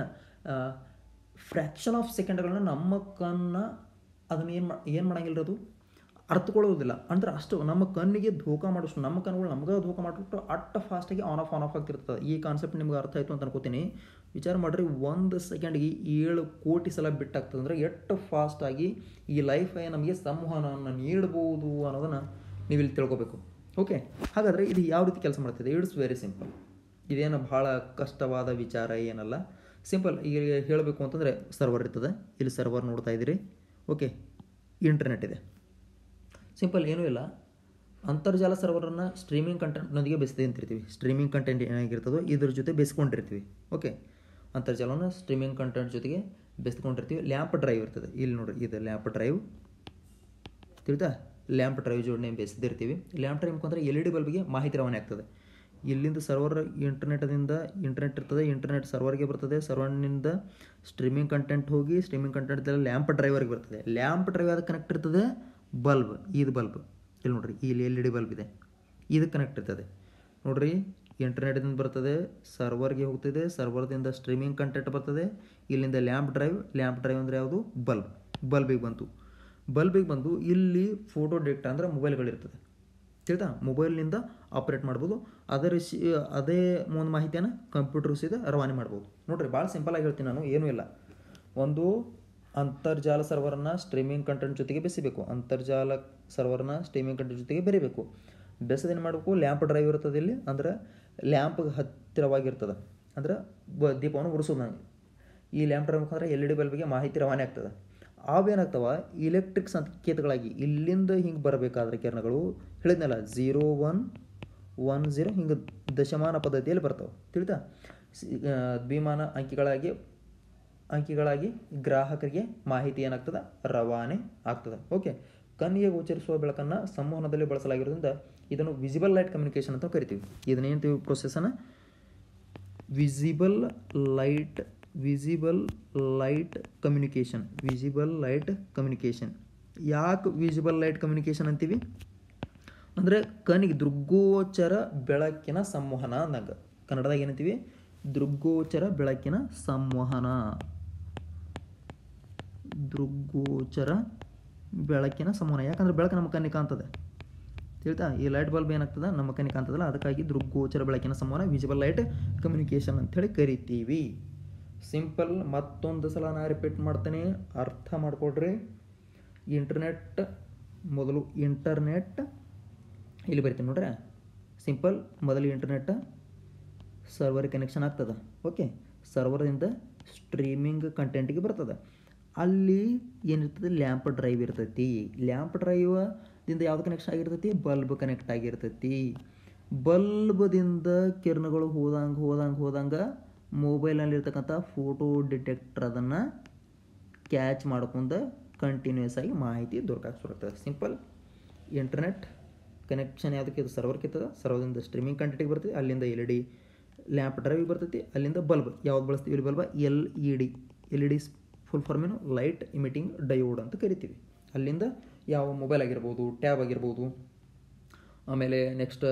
A: ಫ್ರ್ಯಾಕ್ಷನ್ ಆಫ್ ಸೆಕೆಂಡ್ಗಳನ್ನ ನಮ್ಮ ಕಣ್ಣ ಅದನ್ನ ಏನು ಮಾ ಏನು ಮಾಡಂಗಿಲ್ಲ ಅದು ಅರ್ಥಕೊಳ್ಳೋದಿಲ್ಲ ಅಂದ್ರೆ ಅಷ್ಟು ನಮ್ಮ ಕಣ್ಣಿಗೆ ಧೋಕಾ ಮಾಡಿಷ್ಟು ನಮ್ಮ ಕಣ್ಣುಗಳು ನಮ್ಗೆ ಧೋಕಾ ಮಾಡಿಬಿಟ್ಟು ಅಟ್ಟ ಫಾಸ್ಟಾಗಿ ಆನ್ ಆಫ್ ಆನ್ ಆಫ್ ಆಗ್ತಿರ್ತದೆ ಈ ಕಾನ್ಸೆಪ್ಟ್ ನಿಮ್ಗೆ ಅರ್ಥ ಆಯಿತು ಅಂತ ಅನ್ಕೋತೀನಿ ವಿಚಾರ ಮಾಡಿರಿ ಒಂದು ಸೆಕೆಂಡ್ಗೆ ಏಳು ಕೋಟಿ ಸಲ ಬಿಟ್ಟಾಗ್ತದೆ ಅಂದರೆ ಎಷ್ಟು ಫಾಸ್ಟಾಗಿ ಈ ಲೈಫ್ ನಮಗೆ ಸಂವಹನವನ್ನು ನೀಡ್ಬೋದು ಅನ್ನೋದನ್ನು ನೀವು ಇಲ್ಲಿ ತಿಳ್ಕೊಬೇಕು ಓಕೆ ಹಾಗಾದರೆ ಇದು ಯಾವ ರೀತಿ ಕೆಲಸ ಮಾಡ್ತಿದೆ ಇಟ್ಸ್ ವೆರಿ ಸಿಂಪಲ್ ಇದೇನು ಭಾಳ ಕಷ್ಟವಾದ ವಿಚಾರ ಏನಲ್ಲ ಸಿಂಪಲ್ ಈಗ ಹೇಳಬೇಕು ಅಂತಂದರೆ ಸರ್ವರ್ ಇರ್ತದೆ ಇಲ್ಲಿ ಸರ್ವರ್ ನೋಡ್ತಾ ಇದ್ದೀರಿ ಓಕೆ ಇಂಟರ್ನೆಟ್ ಇದೆ ಸಿಂಪಲ್ ಏನೂ ಇಲ್ಲ ಅಂತರ್ಜಾಲ ಸರ್ವರನ್ನು ಸ್ಟ್ರೀಮಿಂಗ್ ಕಂಟೆಂಟ್ನೊಂದಿಗೆ ಬೆಸಿದೆ ಅಂತಿರ್ತೀವಿ ಸ್ಟ್ರೀಮಿಂಗ್ ಕಂಟೆಂಟ್ ಏನಾಗಿರ್ತದೋ ಇದ್ರ ಜೊತೆ ಬೆಸ್ಕೊಂಡಿರ್ತೀವಿ ಓಕೆ ಅಂತರ್ಜಾಲವನ್ನು ಸ್ಟ್ರೀಮಿಂಗ್ ಕಂಟೆಂಟ್ ಜೊತೆಗೆ ಬೆಸ್ಕೊಂಡಿರ್ತೀವಿ ಲ್ಯಾಂಪ್ ಡ್ರೈವ್ ಇರ್ತದೆ ಇಲ್ಲಿ ನೋಡಿರಿ ಇದು ಲ್ಯಾಂಪ್ ಡ್ರೈವ್ ತಿಳಿತಾ ಲ್ಯಾಂಪ್ ಡ್ರೈವ್ ಜೋಡಣೆ ಬೆಳೆಸಿದಿರ್ತೀವಿ ಲ್ಯಾಂಪ್ ಡ್ರೈವ್ ಮುಖಾಂತರ ಎಲ್ ಇ ಡಿ ಬಲ್ಬ್ಗೆ ಮಾಹಿತಿ ರವಾನೆ ಆಗ್ತದೆ ಇಲ್ಲಿಂದ ಸರ್ವರ್ ಇಂಟರ್ನೆಟ್ದಿಂದ ಇಂಟರ್ನೆಟ್ ಇರ್ತದೆ ಇಂಟರ್ನೆಟ್ ಸರ್ವರ್ಗೆ ಬರ್ತದೆ ಸರ್ವರ್ನಿಂದ ಸ್ಟ್ರೀಮಿಂಗ್ ಕಂಟೆಂಟ್ ಹೋಗಿ ಸ್ಟ್ರೀಮಿಂಗ್ ಕಂಟೆಂಟ್ ಲ್ಯಾಂಪ್ ಡ್ರೈವರ್ಗೆ ಬರ್ತದೆ ಲ್ಯಾಂಪ್ ಡ್ರೈವ್ ಅದಕ್ಕೆ ಕನೆಕ್ಟ್ ಇರ್ತದೆ ಬಲ್ಬ್ ಇದು ಬಲ್ಬ್ ಇಲ್ಲಿ ನೋಡ್ರಿ ಇಲ್ಲಿ ಎಲ್ ಇ ಡಿ ಬಲ್ಬ್ ಇದೆ ಇದು ಕನೆಕ್ಟ್ ಇರ್ತದೆ ನೋಡ್ರಿ ಇಂಟರ್ನೆಟ್ದಿಂದ ಬರ್ತದೆ ಸರ್ವರ್ಗೆ ಹೋಗ್ತದೆ ಸರ್ವರ್ದಿಂದ ಸ್ಟ್ರೀಮಿಂಗ್ ಕಂಟೆಂಟ್ ಬರ್ತದೆ ಇಲ್ಲಿಂದ ಲ್ಯಾಂಪ್ ಡ್ರೈವ್ ಲ್ಯಾಂಪ್ ಡ್ರೈವ್ ಅಂದರೆ ಯಾವುದು ಬಲ್ಬ್ ಬಲ್ಬಿಗೆ ಬಂತು ಬಲ್ಬಿಗೆ ಬಂದು ಇಲ್ಲಿ ಫೋಟೋ ಡಿಟೆಕ್ಟ್ ಅಂದರೆ ಮೊಬೈಲ್ಗಳಿರ್ತದೆ ತಿಳಿತಾ ಮೊಬೈಲ್ನಿಂದ ಆಪ್ರೇಟ್ ಮಾಡ್ಬೋದು ಅದೇ ರಿಸಿ ಅದೇ ಒಂದು ಮಾಹಿತಿಯನ್ನು ಕಂಪ್ಯೂಟರ್ ಸೀದ ರವಾನೆ ಮಾಡ್ಬೋದು ನೋಡಿರಿ ಭಾಳ ಸಿಂಪಲಾಗಿ ಹೇಳ್ತೀನಿ ನಾನು ಏನೂ ಇಲ್ಲ ಒಂದು ಅಂತರ್ಜಾಲ ಸರ್ವರನ್ನು ಸ್ಟ್ರೀಮಿಂಗ್ ಕಂಟೆಂಟ್ ಜೊತೆಗೆ ಬೆಸಿಬೇಕು ಅಂತರ್ಜಾಲ ಸರ್ವರ್ನ ಸ್ಟ್ರೀಮಿಂಗ್ ಕಂಟೆಂಟ್ ಜೊತೆಗೆ ಬೆರಿಬೇಕು ಬೆಸದೇನು ಮಾಡಬೇಕು ಲ್ಯಾಂಪ್ ಡ್ರೈವ್ ಇರ್ತದೆ ಇಲ್ಲಿ ಅಂದ್ರೆ ಲ್ಯಾಂಪ್ಗೆ ಹತ್ತಿರವಾಗಿರ್ತದೆ ಅಂದ್ರೆ ಬ ದೀಪವನ್ನು ಉರಿಸೋದು ನನಗೆ ಈ ಲ್ಯಾಂಪ್ ಡ್ರೈವ್ ಮುಖಾಂತರ ಎಲ್ ಇ ಡಿ ಬಲ್ಬಿಗೆ ಮಾಹಿತಿ ರವಾನೆ ಆಗ್ತದೆ ಅವೇನಾಗ್ತವ ಇಲೆಕ್ಟ್ರಿಕ್ ಸಂಕೇತಗಳಾಗಿ ಇಲ್ಲಿಂದ ಹಿಂಗೆ ಬರಬೇಕಾದ್ರೆ ಕಿರಣಗಳು ಹೇಳಿದ್ನಲ್ಲ ಝೀರೋ ಒನ್ ಒನ್ ಝೀರೋ ಹಿಂಗೆ ದಶಮಾನ ಪದ್ಧತಿಯಲ್ಲಿ ಬರ್ತಾವೆ ತಿಳಿತಾ ದ್ವಿಮಾನ ಅಂಕಿಗಳಾಗಿ ಅಂಕಿಗಳಾಗಿ ಗ್ರಾಹಕರಿಗೆ ಮಾಹಿತಿ ಏನಾಗ್ತದೆ ರವಾನೆ ಆಗ್ತದೆ ಓಕೆ ಕಣ್ಣಿಗೆ ಗೋಚರಿಸುವ ಬೆಳಕನ್ನು ಸಂವಹನದಲ್ಲಿ ಬಳಸಲಾಗಿರೋದ್ರಿಂದ ಇದನ್ನು ವಿಸಿಬಲ್ ಲೈಟ್ ಕಮ್ಯುನಿಕೇಷನ್ ಅಂತ ಕರಿತೀವಿ ಇದನ್ನೇಂತೀವಿ ಪ್ರೊಸೆಸನ್ನು visible light visible light communication visible light communication ಯಾಕೆ ವಿಸಿಬಲ್ ಲೈಟ್ ಕಮ್ಯುನಿಕೇಷನ್ ಅಂತೀವಿ ಅಂದರೆ ಕಣ್ಣಿಗೆ ದೃಗ್ಗೋಚರ ಬೆಳಕಿನ ಸಂವಹನ ಅಂದಾಗ ಕನ್ನಡದಾಗ ಏನಂತೀವಿ ದೃಗ್ಗೋಚರ ಬೆಳಕಿನ ಸಂವಹನ ದೃಗ್ಗೋಚರ ಬೆಳಕಿನ ಸಂವಹನ ಯಾಕಂದ್ರೆ ಬೆಳಕು ನಮ್ಮ ಕಣ್ಣಿಗೆ ಕಾಣ್ತದೆ ತಿಳಿತಾ ಈ ಲೈಟ್ ಬಲ್ಬ್ ಏನಾಗ್ತದೆ ನಮ್ಮ ಕಣ್ಣಿಗೆ ಕಾಣ್ತದಲ್ಲ ಅದಕ್ಕಾಗಿ ದೃಗ್ಗೋಚರ ಬೆಳಕಿನ ಸಂವಹನ ವಿಸಿಬಲ್ ಲೈಟ್ ಕಮ್ಯುನಿಕೇಷನ್ ಅಂಥೇಳಿ ಕರಿತೀವಿ ಸಿಂಪಲ್ ಮತ್ತೊಂದು ಸಲ ನಾ ರಿಪೀಟ್ ಮಾಡ್ತೇನೆ ಅರ್ಥ ಮಾಡ್ಕೊಡ್ರಿ ಇಂಟರ್ನೆಟ್ ಮೊದಲು ಇಂಟರ್ನೆಟ್ ಇಲ್ಲಿ ಬರ್ತೀನಿ ನೋಡ್ರಿ ಸಿಂಪಲ್ ಮೊದಲು ಇಂಟರ್ನೆಟ್ ಸರ್ವರ್ ಕನೆಕ್ಷನ್ ಆಗ್ತದೆ ಓಕೆ ಸರ್ವರಿಂದ ಸ್ಟ್ರೀಮಿಂಗ್ ಕಂಟೆಂಟಿಗೆ ಬರ್ತದೆ ಅಲ್ಲಿ ಏನಿರ್ತದೆ ಲ್ಯಾಂಪ್ ಡ್ರೈವ್ ಇರ್ತೈತಿ ಲ್ಯಾಂಪ್ ಡ್ರೈವದಿಂದ ಯಾವ್ದು ಕನೆಕ್ಷನ್ ಆಗಿರ್ತೈತಿ ಬಲ್ಬ್ ಕನೆಕ್ಟ್ ಆಗಿರ್ತೈತಿ ಬಲ್ಬದಿಂದ ಕಿರಣಗಳು ಹೋದಂಗೆ ಹೋದಂಗೆ ಹೋದಂಗೆ ಮೊಬೈಲ್ನಲ್ಲಿರ್ತಕ್ಕಂಥ ಫೋಟೋ ಡಿಟೆಕ್ಟರ್ ಅದನ್ನು ಕ್ಯಾಚ್ ಮಾಡ್ಕೊಂಡು ಕಂಟಿನ್ಯೂಸ್ ಆಗಿ ಮಾಹಿತಿ ದೊರಕಾಕ್ಸಿರ್ತದೆ ಸಿಂಪಲ್ ಇಂಟರ್ನೆಟ್ ಕನೆಕ್ಷನ್ ಯಾವುದಕ್ಕೆ ಇದು ಸರ್ವರ್ಗೆ ಇರ್ತದೆ ಸರ್ವರ್ದಿಂದ ಸ್ಟ್ರೀಮಿಂಗ್ ಕಂಟೆಂಟಿಗೆ ಬರ್ತದೆ ಅಲ್ಲಿಂದ ಎಲ್ ಇ ಡಿ ಲ್ಯಾಂಪ್ ಡ್ರೈವಿಗೆ ಬರ್ತೈತಿ ಅಲ್ಲಿಂದ ಬಲ್ಬ್ ಯಾವ್ದು ಬಳಸ್ತೀವಿ ಇಲ್ಲಿ bulb L E D L E D full ಫಾರ್ಮೇನು ಲೈಟ್ ಇಮಿಟಿಂಗ್ ಡಯೋಡ್ ಅಂತ ಕರಿತೀವಿ ಅಲ್ಲಿಂದ ಯಾವ ಮೊಬೈಲ್ ಆಗಿರ್ಬೋದು ಟ್ಯಾಬ್ ಆಗಿರ್ಬೋದು ಆಮೇಲೆ ನೆಕ್ಸ್ಟ್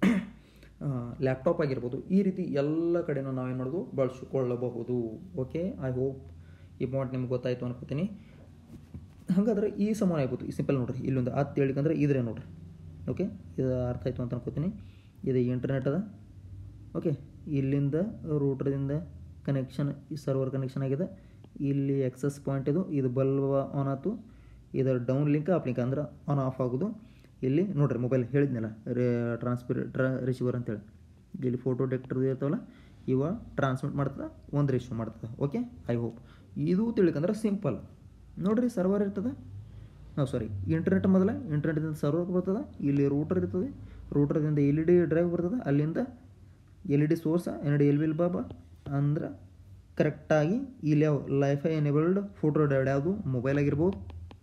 A: ಲ್ಯಾಪ್ಟಾಪ್ ಆಗಿರ್ಬೋದು ಈ ರೀತಿ ಎಲ್ಲ ಕಡೆನೂ ನಾವೇನು ಮಾಡೋದು ಬಳಸಿಕೊಳ್ಳಬಹುದು ಓಕೆ ಐ ಹೋಪ್ ಈ ಪಾಯಿಂಟ್ ನಿಮ್ಗೆ ಗೊತ್ತಾಯಿತು ಅನ್ಕೋತೀನಿ ಹಾಗಾದ್ರೆ ಈ ಸಮಾನ ಆಗ್ಬೋದು ಈ ಸಿಂಪಲ್ ನೋಡ್ರಿ ಇಲ್ಲೊಂದು ಹತ್ತು ಹೇಳಿಕಂದ್ರೆ ಇದ್ರೆ ನೋಡ್ರಿ ಓಕೆ ಇದು ಅರ್ಥ ಆಯ್ತು ಅಂತ ಅನ್ಕೋತೀನಿ ಇದು ಇಂಟರ್ನೆಟ್ ಅದ ಓಕೆ ಇಲ್ಲಿಂದ ರೂಟ್ರಿಂದ ಕನೆಕ್ಷನ್ ಈ ಸರ್ವರ್ ಕನೆಕ್ಷನ್ ಆಗಿದೆ ಇಲ್ಲಿ ಎಕ್ಸಸ್ ಪಾಯಿಂಟ್ ಇದು ಇದು ಬಲ್ಬ್ ಆನ್ ಆಯ್ತು ಇದರ ಡೌನ್ ಲಿಂಕ್ ಅಪ್ ಲಿಂಕ್ ಅಂದ್ರೆ ಆನ್ ಆಫ್ ಆಗೋದು ಇಲ್ಲಿ ನೋಡ್ರಿ ಮೊಬೈಲ್ ಹೇಳಿದ್ನಲ್ಲ ರೇ ಟ್ರಾನ್ಸ್ಪಿರ್ ಟ್ರಾ ರಿಸೀವರ್ ಅಂತೇಳಿ ಇಲ್ಲಿ ಫೋಟೋ ಡೆಕ್ಟರ್ ಇರ್ತಾವಲ್ಲ ಇವ ಟ್ರಾನ್ಸ್ಮಿಟ್ ಮಾಡ್ತದೆ ಒಂದು ರಿಸೀವ್ ಮಾಡ್ತದೆ ಓಕೆ ಐ ಹೋಪ್ ಇದು ತಿಳ್ಕಂದ್ರೆ ಸಿಂಪಲ್ ನೋಡ್ರಿ ಸರ್ವರ್ ಇರ್ತದೆ ಹಾಂ ಸಾರಿ ಇಂಟರ್ನೆಟ್ ಮೊದಲ ಇಂಟರ್ನೆಟ್ದಿಂದ ಸರ್ವರ್ ಬರ್ತದೆ ಇಲ್ಲಿ ರೂಟರ್ ಇರ್ತದೆ ರೂಟರ್ದಿಂದ ಎಲ್ ಇ ಡಿ ಡ್ರೈವ್ ಬರ್ತದೆ ಅಲ್ಲಿಂದ L E D source L D L will ಬಾಬಾ ಅಂದ್ರೆ ಕರೆಕ್ಟಾಗಿ ಇಲ್ಲಿ ಯಾವ ಲೈಫೈ ಎನೇಬಲ್ಡ್ ಫೋಟೋ ಡೈಡ್ ಯಾವುದು ಮೊಬೈಲ್ ಆಗಿರ್ಬೋದು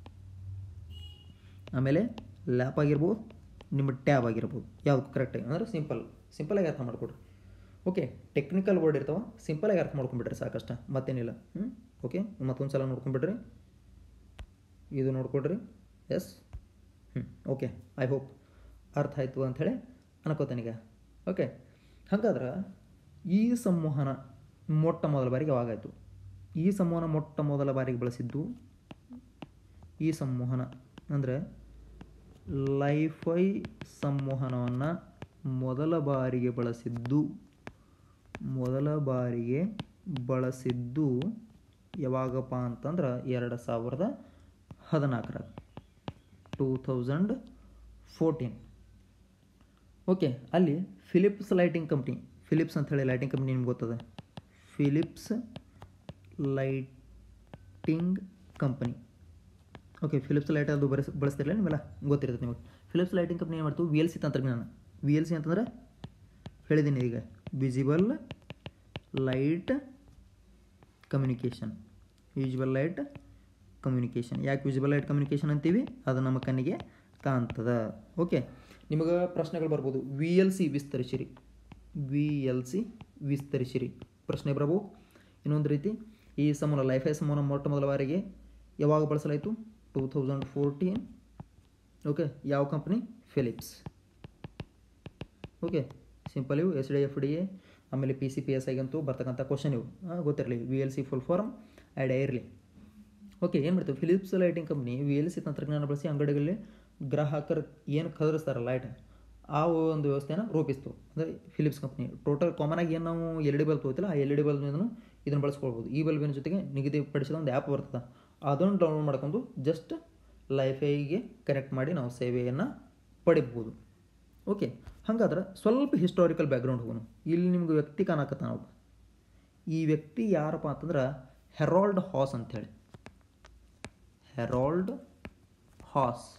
A: ಆಮೇಲೆ ಲ್ಯಾಪ್ ಆಗಿರ್ಬೋದು ನಿಮ್ಮ ಟ್ಯಾಬ್ ಆಗಿರ್ಬೋದು ಯಾವುದು ಕರೆಕ್ಟಾಗಿ ಅಂದ್ರೆ ಸಿಂಪಲ್ ಸಿಂಪಲಾಗಿ ಅರ್ಥ ಮಾಡ್ಕೊಡ್ರಿ ಓಕೆ ಟೆಕ್ನಿಕಲ್ ವರ್ಡ್ ಇರ್ತಾವೆ ಸಿಂಪಲಾಗಿ ಅರ್ಥ ಮಾಡ್ಕೊಂಬಿಟ್ರಿ ಸಾಕಷ್ಟ ಮತ್ತೇನಿಲ್ಲ ಹ್ಞೂ ಓಕೆ ಮತ್ತೊಂದು ಸಲ ನೋಡ್ಕೊಂಬಿಡ್ರಿ ಇದು ನೋಡ್ಕೊಡ್ರಿ ಎಸ್ ಹ್ಞೂ ಓಕೆ ಐ ಹೋಪ್ ಅರ್ಥ ಆಯಿತು ಅಂಥೇಳಿ ಅನ್ಕೋತಾನೀಗ ಓಕೆ ಹಾಗಾದ್ರೆ ಈ ಸಂವಹನ ಮೊಟ್ಟ ಮೊದಲ ಬಾರಿಗೆ ಯಾವಾಗಾಯಿತು ಈ ಸಂವಹನ ಮೊಟ್ಟ ಮೊದಲ ಬಾರಿಗೆ ಬಳಸಿದ್ದು ಈ ಸಂವಹನ ಅಂದರೆ ಲೈಫೈ ಸಂವಹನವನ್ನು ಮೊದಲ ಬಾರಿಗೆ ಬಳಸಿದ್ದು ಮೊದಲ ಬಾರಿಗೆ ಬಳಸಿದ್ದು ಯಾವಾಗಪ್ಪ ಅಂತಂದ್ರೆ ಎರಡು ಸಾವಿರದ ಹದಿನಾಲ್ಕರಾಗ ಟೂ ಥೌಸಂಡ್ ಫೋರ್ಟೀನ್ ಓಕೆ ಅಲ್ಲಿ ಫಿಲಿಪ್ಸ್ ಲೈಟಿಂಗ್ ಕಂಪ್ನಿ ಫಿಲಿಪ್ಸ್ ಅಂತ ಹೇಳಿ ಲೈಟಿಂಗ್ ಕಂಪ್ನಿ ನಿಮ್ಗೆ ಗೊತ್ತದ Philips lighting company okay Philips light ಅದು ಬಳಸ್ ಬಳಸ್ತಿರಲ್ಲ ನಿಮ್ಮೆಲ್ಲ ಗೊತ್ತಿರ್ತದೆ ನಿಮಗೆ ಫಿಲಿಪ್ಸ್ ಲೈಟಿಂಗ್ ಕಂಪ್ನಿ ಏನು ಮಾಡ್ತೀವಿ ವಿ ಎಲ್ ಸಿ ತಂತ್ರಜ್ಞಾನ ವಿ ಎಲ್ ಸಿ ಅಂತಂದ್ರೆ ಹೇಳಿದ್ದೀನಿ ಈಗ visible light communication visual light communication ಯಾಕೆ ವಿಸಿಬಲ್ ಲೈಟ್ ಕಮ್ಯುನಿಕೇಷನ್ ಅಂತೀವಿ ಅದು ನಮ್ಮ ಕಣ್ಣಿಗೆ ಕಾಣ್ತದ ಓಕೆ ನಿಮಗೆ ಪ್ರಶ್ನೆಗಳು ಬರ್ಬೋದು ವಿ ಎಲ್ ಸಿ ವಿಸ್ತರಿಸಿರಿ ವಿ ಎಲ್ ಸಿ ವಿಸ್ತರಿಸಿರಿ ಪ್ರಶ್ನೆ ಬರಬಹುದು ಇನ್ನೊಂದು ರೀತಿ ಈ ಸಮೂಹ ಲೈಫೈ ಸಮೂಹ ಮೊಟ್ಟ ಮೊದಲ ಬಾರಿಗೆ ಯಾವಾಗ ಬಳಸಲಾಯಿತು ಟೂ ಥೌಸಂಡ್ ಫೋರ್ಟೀನ್ ಓಕೆ ಯಾವ ಕಂಪ್ನಿ ಫಿಲಿಪ್ಸ್ ಓಕೆ ಸಿಂಪಲ್ ಇವು S D F D A ಆಮೇಲೆ ಪಿ ಸಿ ಪಿ ಎಸ್ ಐಗಂತೂ ಬರ್ತಕ್ಕಂಥ ಕ್ವಶನ್ ಇವು ಗೊತ್ತಿರಲಿ V L C full form add ಇರಲಿ ಓಕೆ ಏನು ಮಾಡ್ತೀವಿ Philips lighting company V L C ತಂತ್ರಜ್ಞಾನ ಬಳಸಿ ಅಂಗಡಿಗಳಲ್ಲಿ ಗ್ರಾಹಕರು ಏನು ಖರೀದಿಸ್ತಾರೆ ಲೈಟ್ ಆ ಒಂದು ವ್ಯವಸ್ಥೆನ ರೂಪಿಸ್ತು ಅಂದರೆ ಫಿಲಿಪ್ಸ್ ಕಂಪ್ನಿ ಟೋಟಲ್ ಕಾಮನ್ ಆಗಿ ಏನು ನಾವು ಎಲ್ ಡಿ ಬಲ್ಬ್ ತಗೋತಿಲ್ಲ ಆ ಎಲ್ ಡಿ ಬಲ್ಬ್ನಿಂದನೂ ಇದನ್ನು ಬಳಸ್ಕೊಳ್ಬೋದು ಈ ಬಲ್ಬಿನ ಜೊತೆಗೆ ನಿಗದಿಪಡಿಸಿದ ಒಂದು ಆ್ಯಪ್ ಬರ್ತದೆ ಅದನ್ನು ಡೌನ್ಲೋಡ್ ಮಾಡ್ಕೊಂಡು ಜಸ್ಟ್ ಲೈಫೈಗೆ ಕನೆಕ್ಟ್ ಮಾಡಿ ನಾವು ಸೇವೆಯನ್ನು ಪಡಿಬೋದು ಓಕೆ ಹಾಗಾದ್ರೆ ಸ್ವಲ್ಪ ಹಿಸ್ಟಾರಿಕಲ್ ಬ್ಯಾಕ್ಗ್ರೌಂಡ್ ಹೋಗೋಣ ಇಲ್ಲಿ ನಿಮ್ಗೆ ವ್ಯಕ್ತಿ ಕಾಣಕತ್ತ ನಾವು ಈ ವ್ಯಕ್ತಿ ಯಾರಪ್ಪ ಅಂತಂದ್ರೆ ಹೆರಾಲ್ಡ್ ಹಾಸ್ ಅಂಥೇಳಿ ಹೆರಾಲ್ಡ್ ಹಾಸ್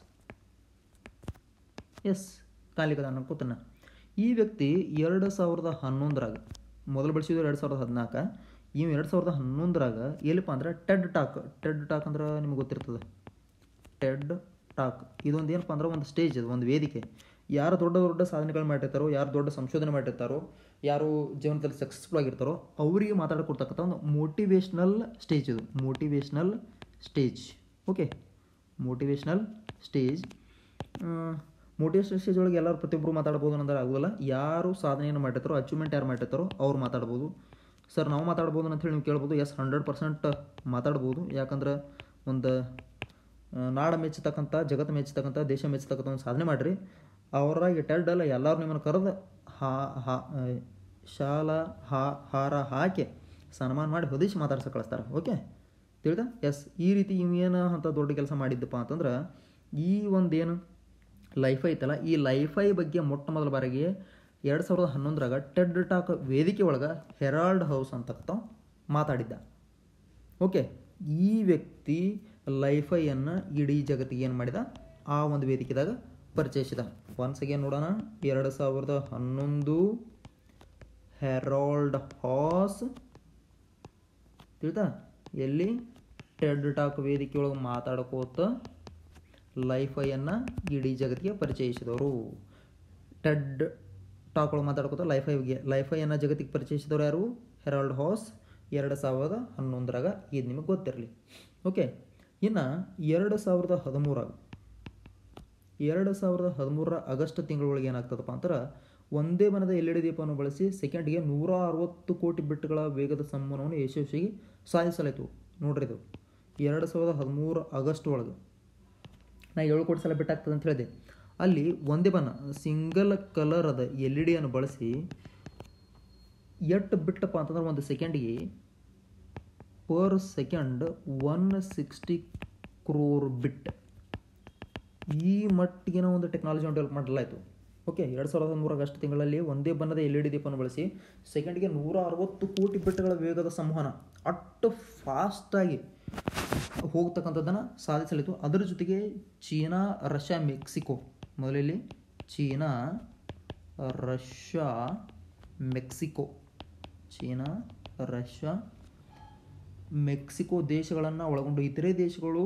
A: ಎಸ್ ಕಾಲಿಕದ ಅನ್ಕೋತಾನೆ ಈ ವ್ಯಕ್ತಿ ಎರಡು ಸಾವಿರದ ಹನ್ನೊಂದರಾಗ ಮೊದಲು ಬಳಸಿದ್ರು ಎರಡು ಸಾವಿರದ ಹದಿನಾಲ್ಕು ಇವು ಎರಡು ಸಾವಿರದ ಹನ್ನೊಂದರಾಗ ಎಲ್ಲಿಪ್ಪ ಅಂದ್ರೆ ಟೆಡ್ ಟಾಕ್ ಟೆಡ್ ಟಾಕ್ ಅಂದ್ರೆ ನಿಮ್ಗೆ ಗೊತ್ತಿರ್ತದೆ ಟೆಡ್ ಟಾಕ್ ಇದೊಂದು ಏನಪ್ಪ ಅಂದ್ರೆ ಒಂದು ಸ್ಟೇಜ್ ಅದು ಒಂದು ವೇದಿಕೆ ಯಾರು ದೊಡ್ಡ ದೊಡ್ಡ ಸಾಧನೆಗಳು ಮಾಡಿರ್ತಾರೋ ಯಾರು ದೊಡ್ಡ ಸಂಶೋಧನೆ ಮಾಡಿರ್ತಾರೋ ಯಾರು ಜೀವನದಲ್ಲಿ ಸಕ್ಸಸ್ಫುಲ್ ಆಗಿರ್ತಾರೋ ಅವರಿಗೆ ಮಾತಾಡ್ಕೊಡ್ತಕ್ಕಂಥ ಒಂದು ಮೋಟಿವೇಶ್ನಲ್ ಸ್ಟೇಜ್ ಇದು motivational stage okay motivational stage motivation stage ಒಳಗೆ ಎಲ್ಲರೂ ಪ್ರತಿಯೊಬ್ಬರು ಮಾತಾಡ್ಬೋದು ಅನ್ನೋದ್ರೆ ಆಗೋದಿಲ್ಲ ಯಾರು ಸಾಧನೆಯನ್ನು ಮಾಡಿರ್ತಾರೋ ಅಚೀವ್ಮೆಂಟ್ ಯಾರು ಮಾಡಿರ್ತಾರೋ ಅವ್ರು ಮಾತಾಡ್ಬೋದು ಸರ್ ನಾವು ಮಾತಾಡ್ಬೋದು ಅಂತೇಳಿ ನೀವು ಕೇಳ್ಬೋದು ಎಸ್ ಹಂಡ್ರೆಡ್ ಪರ್ಸೆಂಟ್ ಮಾತಾಡ್ಬೋದು ಯಾಕಂದ್ರೆ ಒಂದು ಆ, ನಾಡ ಮೆಚ್ಚತಕ್ಕಂಥ ಜಗತ್ತು ಮೆಚ್ಚತಕ್ಕಂಥ ದೇಶ ಮೆಚ್ಚತಕ್ಕಂಥ ಒಂದು ಸಾಧನೆ ಮಾಡಿರಿ ಅವರಾಗಿ ಟೆಡ್ ಅಲ್ಲ ಎಲ್ಲರೂ ನಿಮ್ಮನ್ನು ಕರೆದು ಹಾ ಹಾ ಆ, ಶಾಲ ಹಾ ಹಾರ ಹಾಕಿ ಸನ್ಮಾನ ಮಾಡಿ ಹೊದಿಸಿ ಮಾತಾಡ್ಸಕ್ಕೆ ಕಳಿಸ್ತಾರೆ ಓಕೆ ತಿಳಿದ ಎಸ್ ಈ ರೀತಿ ಇವೇನು ಅಂತ ದೊಡ್ಡ ಕೆಲಸ ಮಾಡಿದ್ದಪ್ಪ ಅಂತಂದ್ರೆ ಈ ಒಂದೇನು ಲೈಫ್ ಐತಲ್ಲ ಈ ಲೈಫೈ ಬಗ್ಗೆ ಮೊಟ್ಟ ಮೊದಲ ಬಾರಿಗೆ ಎರಡು ಸಾವಿರದ ಹನ್ನೊಂದರಾಗ ಟೆಡ್ ಟಾಕ್ ವೇದಿಕೆ ಒಳಗೆ ಹೆರಾಲ್ಡ್ ಹೌಸ್ ಅಂತಕ್ಕಂಥ ಮಾತಾಡಿದ್ದ ಓಕೆ ಈ ವ್ಯಕ್ತಿ ಲೈಫೈಯನ್ನು ಇಡೀ ಜಗತ್ತಿಗೆ ಏನು ಮಾಡಿದ ಆ ಒಂದು ವೇದಿಕೆದಾಗ ಪರಿಚಯಿಸಿದ ಒನ್ಸ್ ಅಗೇನ್ ನೋಡೋಣ ಎರಡು ಸಾವಿರದ ಹನ್ನೊಂದು ಹೆರಾಲ್ಡ್ ಹಾಸ್ ತಿಳಿತಾ ಎಲ್ಲಿ ಟೆಡ್ ಟಾಕ್ ವೇದಿಕೆ ಒಳಗೆ ಮಾತಾಡ್ಕೋತ ಲೈಫೈಯನ್ನು ಇಡೀ ಜಗತ್ತಿಗೆ ಪರಿಚಯಿಸಿದವರು ಟೆಡ್ ಟಾಕ್ ಒಳಗೆ ಮಾತಾಡ್ಕೋತ ಲೈಫೈಗೆ ಲೈಫೈಯನ್ನು ಜಗತ್ತಿಗೆ ಪರಿಚಯಿಸಿದವರು ಯಾರು ಹೆರಾಲ್ಡ್ ಹಾಸ್ ಎರಡು ಸಾವಿರದ ಹನ್ನೊಂದರಾಗ ಇದು ನಿಮಗೆ ಗೊತ್ತಿರಲಿ ಓಕೆ ಇನ್ನು ಎರಡು ಸಾವಿರದ ಹದಿಮೂರಾಗ ಎರಡು ಸಾವಿರದ ಹದಿಮೂರರ ಆಗಸ್ಟ್ ತಿಂಗಳೊಳಗೆ ಏನಾಗ್ತದಪ್ಪ ಅಂದ್ರೆ ಒಂದೇ ಬನದ ಎಲ್ ಇ ಡಿ ದೀಪವನ್ನು ಬಳಸಿ ಸೆಕೆಂಡ್ಗೆ ನೂರ ಅರವತ್ತು ಕೋಟಿ ಬಿಟ್ಗಳ ವೇಗದ ಸಂವಹನವನ್ನು ಯಶಸ್ವಿಯಾಗಿ ಸಾಧಿಸಲಾಯಿತು ನೋಡ್ರಿ ಇದು ಎರಡು ಸಾವಿರದ ಹದಿಮೂರು ಆಗಸ್ಟ್ ಒಳಗೆ ನಾ ಏಳು ಕೋಟಿ ಸಲ ಬಿಟ್ಟಾಗ್ತದೆ ಅಂತ ಹೇಳಿದೆ ಅಲ್ಲಿ ಒಂದೇ ಬಣ್ಣ ಸಿಂಗಲ್ ಕಲರ್ ಅದ ಎಲ್ ಇ ಡಿಯನ್ನು ಬಳಸಿ ಎಷ್ಟು ಬಿಟ್ಟಪ್ಪ ಅಂತಂದ್ರೆ ಒಂದು ಸೆಕೆಂಡಿಗೆ per second one sixty crore bit ಈ ಮಟ್ಟಿಗಿನ ಒಂದು ಟೆಕ್ನಾಲಜಿಯನ್ನು ಡೆವಲಪ್ ಮಾಡಲಾಯಿತು ಓಕೆ ಎರಡು ಸಾವಿರದ ಮೂರು ಆಗಸ್ಟ್ ತಿಂಗಳಲ್ಲಿ ಒಂದೇ ಬಣ್ಣದ ಎಲ್ ಇ ಡಿ ದೀಪವನ್ನು ಬಳಸಿ ಸೆಕೆಂಡ್ಗೆ ನೂರ ಅರವತ್ತು ಕೋಟಿ ಬಿಟ್ಗಳ ವೇಗದ ಸಂವಹನ ಅಷ್ಟು ಫಾಸ್ಟಾಗಿ ಹೋಗ್ತಕ್ಕಂಥದ್ದನ್ನು ಸಾಧಿಸಲಿತ್ತು ಅದರ ಜೊತೆಗೆ ಚೀನಾ ರಷ್ಯಾ ಮೆಕ್ಸಿಕೋ ಮೊದಲಲ್ಲಿ China Russia Mexico China Russia Mexico ದೇಶಗಳನ್ನು ಒಳಗೊಂಡು ಇತರೆ ದೇಶಗಳು